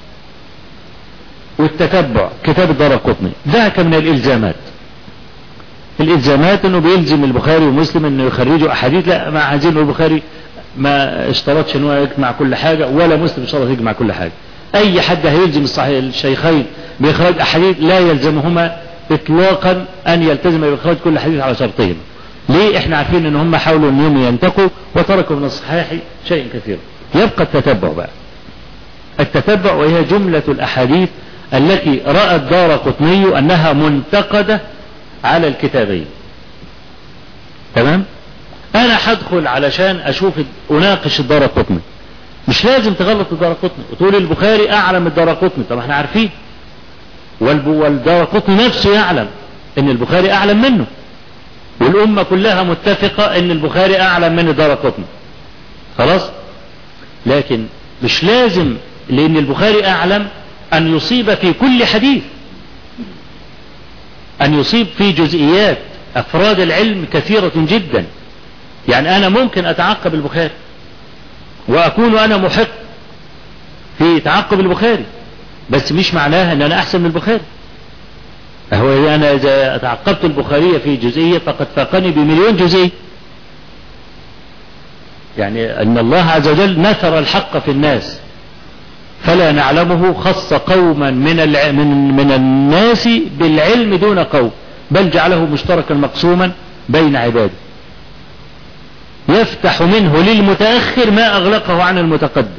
والتتبع كتاب الدار القطني ذاك من الالزامات الالزامات انه بيلزم البخاري ومسلم انه يخرجوا احاديث لا ما عايزين نقول البخاري ما اشترطش ان هو يجمع كل حاجه ولا مسلم اشترط يجمع كل حاجه اي حد هيلزم الصحيح الشيخين باخراج احاديث لا يلزمهما اطلاقا ان يلتزم باخراج كل حديث على شرطهم ليه احنا عارفين ان هم حاولوا انهم ينتقوا وتركوا من الصحيح شيء كثير يبقى التتبع بقى التتبع وهي جملة الاحاديث التي رأى الدار قطني انها منتقدة على الكتابين تمام انا هدخل علشان اشوف اناقش الدار قطني مش لازم تغلط الدار قطني وتقول البخاري اعلم من الدار قطني طب احنا عارفين والدار قطني نفسه يعلم ان البخاري اعلم منه والامة كلها متفقة ان البخاري اعلم من الدار قطني خلاص لكن مش لازم لان البخاري اعلم ان يصيب في كل حديث ان يصيب في جزئيات افراد العلم كثيرة جدا يعني انا ممكن اتعقب البخاري واكون انا محق في تعقب البخاري بس مش معناها ان انا احسن من البخاري هو انا اذا تعقبت البخاري في جزئية فقد فاقني بمليون جزئية يعني ان الله عز وجل نثر الحق في الناس فلا نعلمه خص قوما من الع... من من الناس بالعلم دون قوم بل جعله مشتركا مقسوما بين عباده يفتح منه للمتأخر ما أغلقه عن المتقدم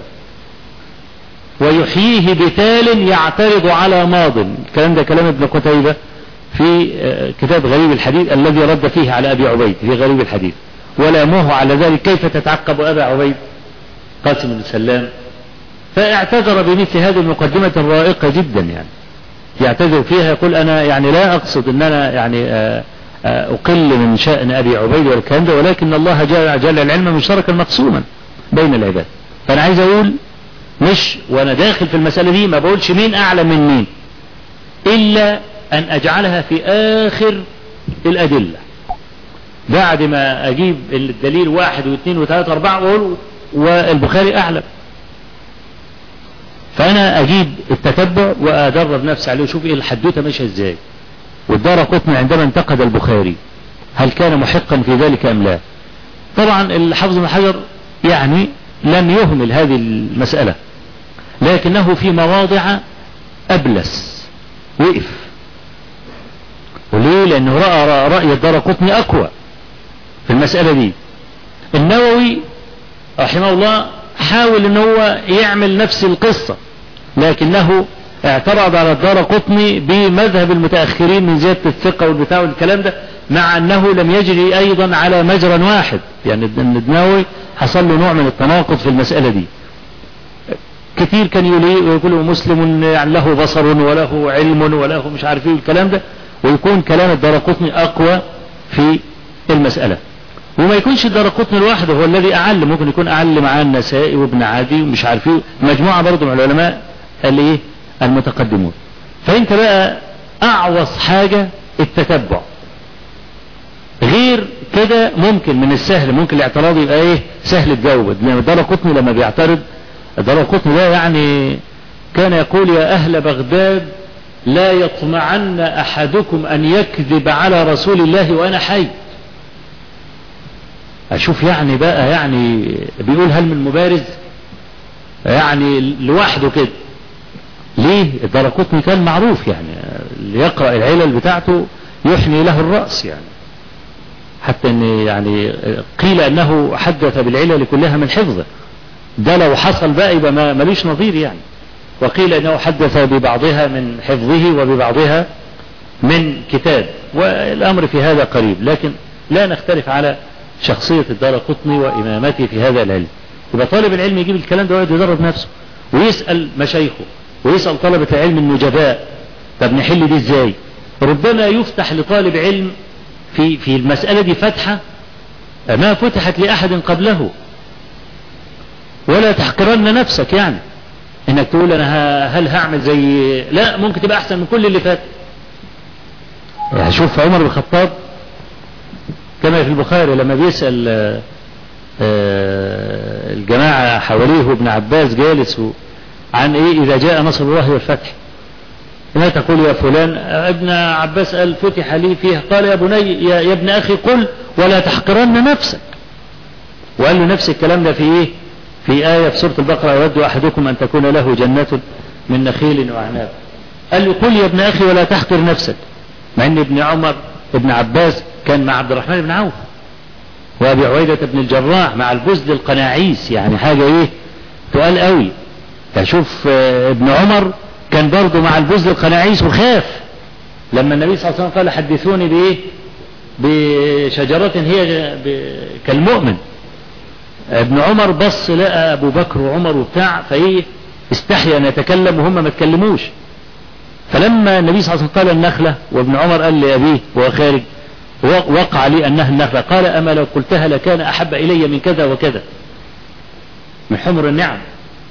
ويحييه بتال يعترض على ماض الكلام ده كلام ابن قتيبة في كتاب غريب الحديث الذي رد فيه على أبي عبيد في غريب الحديث ولامه على ذلك كيف تتعقب أبا عبيد قاسم بن سلام فاعتذر بمثل هذه المقدمة الرائقة جدا يعني يعتذر فيها يقول أنا يعني لا أقصد أن أنا يعني أقل من شأن أبي عبيد والكلام ده ولكن الله جل, جل العلم مشتركا مقسوما بين العباد فأنا عايز أقول مش وأنا داخل في المسألة دي ما بقولش مين أعلى من مين إلا أن أجعلها في آخر الأدلة بعد ما أجيب الدليل واحد واثنين وثلاثة وأربعة وأقول والبخاري أعلم فأنا أجيب التتبع وأدرب نفسي عليه وشوف إيه الحدوتة ماشية إزاي والدار قطني عندما انتقد البخاري هل كان محقا في ذلك أم لا طبعا الحافظ بن حجر يعني لم يهمل هذه المسألة لكنه في مواضع أبلس وقف وليه لأنه رأى رأي الدار قطني أقوى في المسألة دي النووي رحمه الله حاول ان هو يعمل نفس القصة لكنه اعترض على الدار قطني بمذهب المتأخرين من زيادة الثقة والبتاع والكلام ده مع انه لم يجري ايضا على مجرى واحد يعني النووي حصل له نوع من التناقض في المسألة دي كثير كان يقول مسلم يعني له بصر وله علم وله مش عارف ايه الكلام ده ويكون كلام الدار قطني اقوى في المسألة وما يكونش الدار قطني لوحده هو الذي أعل ممكن يكون أعل معاه النسائي وابن عادي ومش عارف ايه مجموعة برضه من العلماء الايه المتقدمون فانت بقى اعوص حاجة التتبع غير كده ممكن من السهل ممكن الاعتراض يبقى ايه سهل تجاوب لان الدار قطني لما بيعترض الدار قطني ده يعني كان يقول يا اهل بغداد لا يطمعن احدكم ان يكذب على رسول الله وانا حي اشوف يعني بقى يعني بيقول هل من مبارز يعني لوحده كده ليه الدرقطني كان معروف يعني اللي يقرأ العلل بتاعته يحني له الرأس يعني حتى ان يعني قيل انه حدث بالعلل كلها من حفظه ده لو حصل بقى يبقى ما ملوش نظير يعني وقيل انه حدث ببعضها من حفظه وببعضها من كتاب والامر في هذا قريب لكن لا نختلف على شخصية الدار قطني وإمامته في هذا العلم يبقى طالب العلم يجيب الكلام ده ويقعد يدرب نفسه ويسأل مشايخه ويسأل طلبة العلم النجباء طب نحل دي ازاي ربما يفتح لطالب علم في في المسألة دي فتحة ما فتحت لأحد قبله ولا تحقرن نفسك يعني انك تقول انا ه- هل هعمل زي لا ممكن تبقى احسن من كل اللي فات يعني شوف عمر بن الخطاب كما في البخاري لما بيسأل آه، آه، الجماعة حواليه وابن عباس جالس و- عن ايه اذا جاء نصر الله والفتح ما تقول يا فلان ابن عباس قال فتح لي فيه قال يا بني يا, يا ابن اخي قل ولا تحقرن نفسك وقال له نفس الكلام ده في ايه في آية في سورة البقرة يود أحدكم أن تكون له جنة من نخيل وأعناب قال له قل يا ابن أخي ولا تحقر نفسك مع أن ابن عمر ابن عباس كان مع عبد الرحمن بن عوف وأبي عبيدة بن الجراح مع البزل القناعيس يعني حاجة إيه تقال قوي فشوف آه، ابن عمر كان برضه مع البزل القناعيس وخاف لما النبي صلى الله عليه وسلم قال حدثوني بإيه بشجرة هي ب- كالمؤمن ابن عمر بص لقى ابو بكر وعمر وبتاع فايه استحيا ان يتكلم وهم ما تكلموش فلما النبي صلى الله عليه وسلم قال النخلة وابن عمر قال لأبيه وهو خارج و- وقع لي أنها النخلة قال أما لو قلتها لكان أحب إلي من كذا وكذا من حمر النعم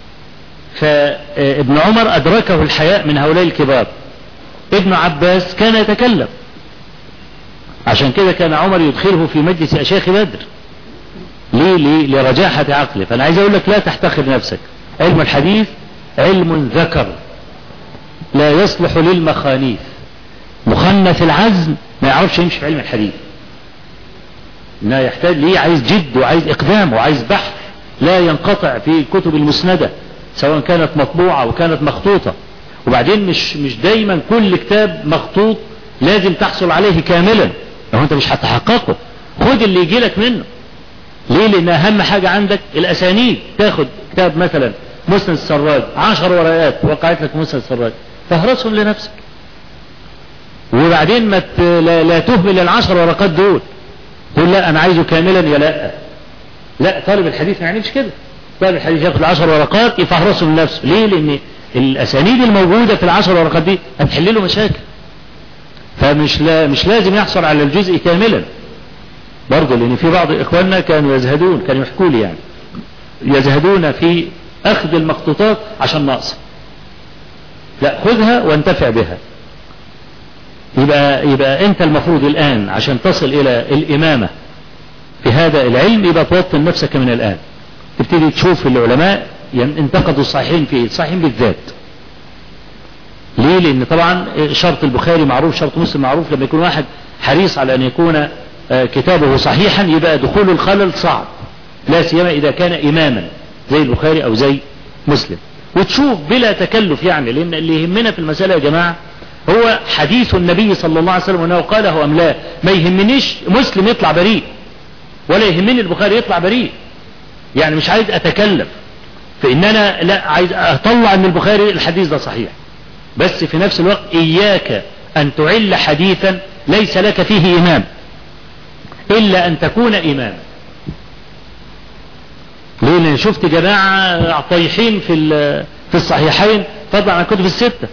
فابن عمر أدركه الحياء من هؤلاء الكبار ابن عباس كان يتكلم عشان كده كان عمر يدخله في مجلس أشياخ بدر ليه ليه لرجاحة عقله فأنا عايز أقول لك لا تحتقر نفسك علم الحديث علم ذكر لا يصلح للمخانيث مخنث العزم ما يعرفش يمشي في علم الحديث لا يحتاج ليه عايز جد وعايز إقدام وعايز بحث لا ينقطع في الكتب المسندة سواء كانت مطبوعة أو كانت مخطوطة وبعدين مش مش دايما كل كتاب مخطوط لازم تحصل عليه كاملا لو انت مش هتحققه خد اللي يجي لك منه ليه لان اهم حاجة عندك الاسانيد تاخد كتاب مثلا مسند السراج عشر ورقات وقعت لك مسند السراج فاهرسهم لنفسك وبعدين ما ت- لا, لا تهمل العشر ورقات دول تقول لا انا عايزه كاملا يا لا لا طالب الحديث ما يعنيش كده طالب الحديث ياخد العشر ورقات يفهرسهم لنفسه ليه لان الاسانيد الموجودة في العشر ورقات دي هتحل له مشاكل فمش لا مش لازم يحصل على الجزء كاملا برضه لان في بعض اخواننا كانوا يزهدون كانوا يحكوا لي يعني يزهدون في اخذ المخطوطات عشان ناقصه لا خذها وانتفع بها يبقى يبقى انت المفروض الان عشان تصل الى الامامه في هذا العلم يبقى توطن نفسك من الان تبتدي تشوف العلماء ين- انتقدوا الصحيحين في الصحيحين بالذات ليه لان طبعا شرط البخاري معروف شرط مسلم معروف لما يكون واحد حريص على ان يكون آه، كتابه صحيحا يبقى دخول الخلل صعب لا سيما اذا كان اماما زي البخاري او زي مسلم وتشوف بلا تكلف يعني لان اللي يهمنا في المسألة يا جماعة هو حديث النبي صلى الله عليه وسلم وانه قاله ام لا ما يهمنيش مسلم يطلع بريء ولا يهمني البخاري يطلع بريء يعني مش عايز اتكلف فان انا لا عايز اطلع ان البخاري الحديث ده صحيح بس في نفس الوقت اياك ان تعل حديثا ليس لك فيه امام الا ان تكون امام ليه لان شفت جماعة طايحين في ال- في الصحيحين فضلا عن الكتب الستة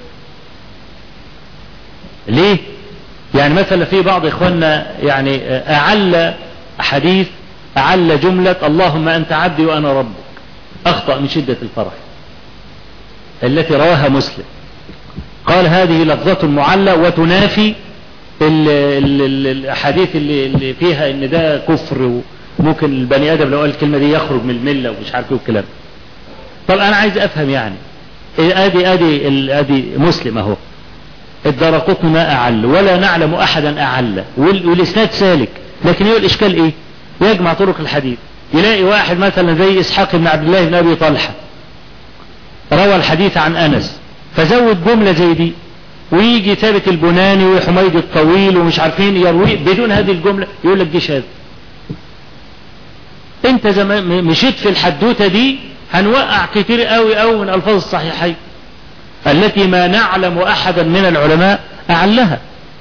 ليه يعني مثلا في بعض اخواننا يعني اعل حديث اعل جملة اللهم انت عبدي وانا ربك اخطأ من شدة الفرح التي رواها مسلم قال هذه لفظة معلة وتنافي ال- ال- ال- الاحاديث اللي, اللي فيها ان ده كفر وممكن البني ادم لو قال الكلمة دي يخرج من الملة ومش عارف ايه والكلام طب انا عايز افهم يعني إيه ادي ادي ال- ادي مسلم اهو الدرقطن ما اعل ولا نعلم احدا اعل وال- والاسناد سالك لكن هو الاشكال ايه يجمع طرق الحديث يلاقي واحد مثلا زي اسحاق بن عبد الله بن ابي طلحه روى الحديث عن انس فزود جمله زي دي ويجي ثابت البناني وحميد الطويل ومش عارفين يروي بدون هذه الجمله يقول لك دي شاذ انت زمان م- مشيت في الحدوته دي هنوقع كتير قوي قوي من الفاظ الصحيحين التي ما نعلم احدا من العلماء اعلها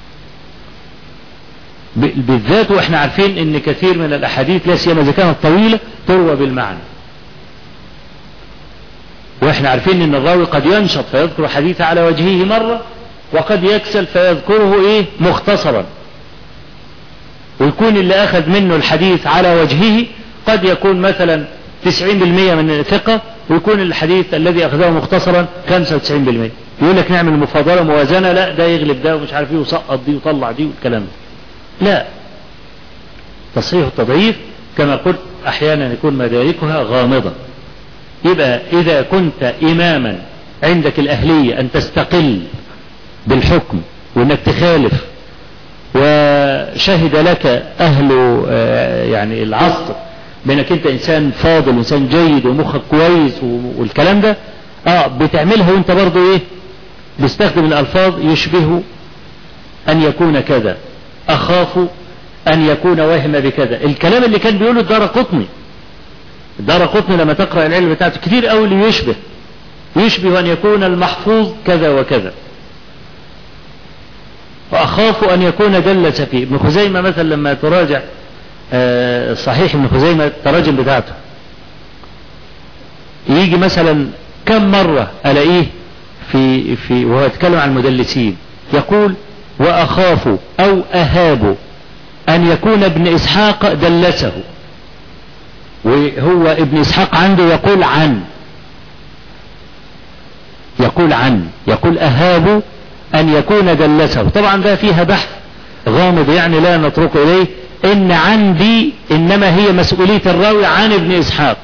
ب- بالذات واحنا عارفين ان كثير من الاحاديث لا سيما اذا كانت طويله تروى بالمعنى واحنا عارفين ان الراوي قد ينشط فيذكر حديث على وجهه مرة وقد يكسل فيذكره ايه مختصرا ويكون اللي اخذ منه الحديث على وجهه قد يكون مثلا 90% من الثقة ويكون الحديث الذي اخذه مختصرا 95% يقول لك نعمل مفاضلة موازنة لا ده يغلب ده ومش عارف ايه وسقط دي وطلع دي والكلام ده لا تصحيح التضعيف كما قلت احيانا يكون مداركها غامضة يبقى اذا كنت اماما عندك الاهلية ان تستقل بالحكم وانك تخالف وشهد لك اهل يعني العصر بانك انت انسان فاضل وانسان جيد ومخك كويس والكلام ده اه بتعملها وانت برضو ايه بيستخدم الالفاظ يشبه ان يكون كذا اخاف ان يكون واهم بكذا الكلام اللي كان بيقوله الدار قطني الدار قطني لما تقرأ العلم بتاعته كتير قوي اللي يشبه يشبه ان يكون المحفوظ كذا وكذا واخاف ان يكون دلس فيه ابن خزيمة مثلا لما تراجع آه صحيح ابن خزيمة التراجم بتاعته يجي مثلا كم مرة الاقيه في في وهو يتكلم عن المدلسين يقول واخاف او اهاب ان يكون ابن اسحاق دلسه وهو ابن اسحاق عنده يقول عن يقول عن يقول اهاب ان يكون دلسه طبعا ده فيها بحث غامض يعني لا نترك اليه ان عندي انما هي مسؤولية الراوي عن ابن اسحاق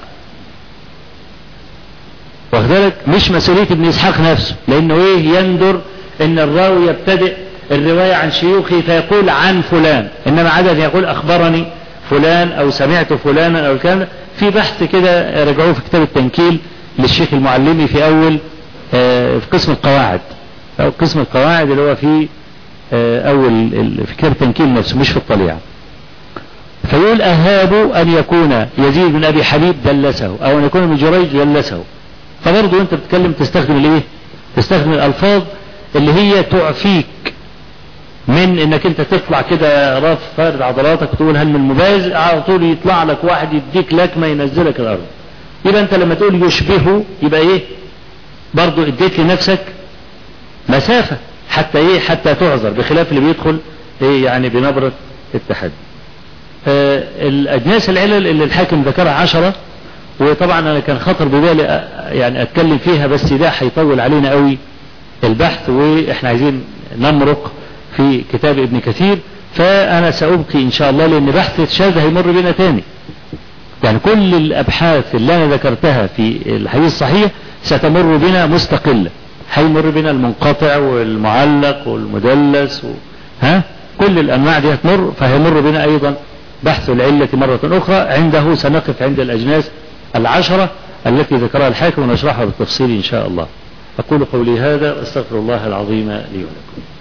واخذلك مش مسؤولية ابن اسحاق نفسه لانه ايه يندر ان الراوي يبتدئ الرواية عن شيوخه فيقول عن فلان انما عدد يقول اخبرني فلان او سمعت فلانا او الكلام في بحث كده رجعوه في كتاب التنكيل للشيخ المعلمي في اول آه في قسم القواعد او قسم القواعد اللي هو في آه اول في كتاب التنكيل نفسه مش في الطليعة فيقول اهاب ان يكون يزيد بن ابي حبيب دلسه او ان يكون ابن جريج دلسه فبرضه انت بتتكلم تستخدم الايه تستخدم الالفاظ اللي هي تعفيك من انك انت تطلع كده راف فارد عضلاتك وتقول هل من مباز على طول يطلع لك واحد يديك لكمه ينزلك الارض يبقى انت لما تقول يشبهه يبقى ايه برضو اديت لنفسك مسافة حتى ايه حتى تعذر بخلاف اللي بيدخل ايه يعني بنبرة التحدي آه الاجناس العلل اللي الحاكم ذكرها عشرة وطبعا انا كان خطر ببالي يعني اتكلم فيها بس ده هيطول علينا قوي البحث واحنا عايزين نمرق في كتاب ابن كثير فانا سأبقي ان شاء الله لان بحث الشاذ هيمر بنا تاني يعني كل الابحاث اللي انا ذكرتها في الحديث الصحيح ستمر بنا مستقلة هيمر بنا المنقطع والمعلق والمدلس و... ها كل الانواع دي هتمر فهيمر بنا ايضا بحث العلة مرة اخرى عنده سنقف عند الاجناس العشرة التي ذكرها الحاكم ونشرحها بالتفصيل ان شاء الله اقول قولي هذا واستغفر الله العظيم لي ولكم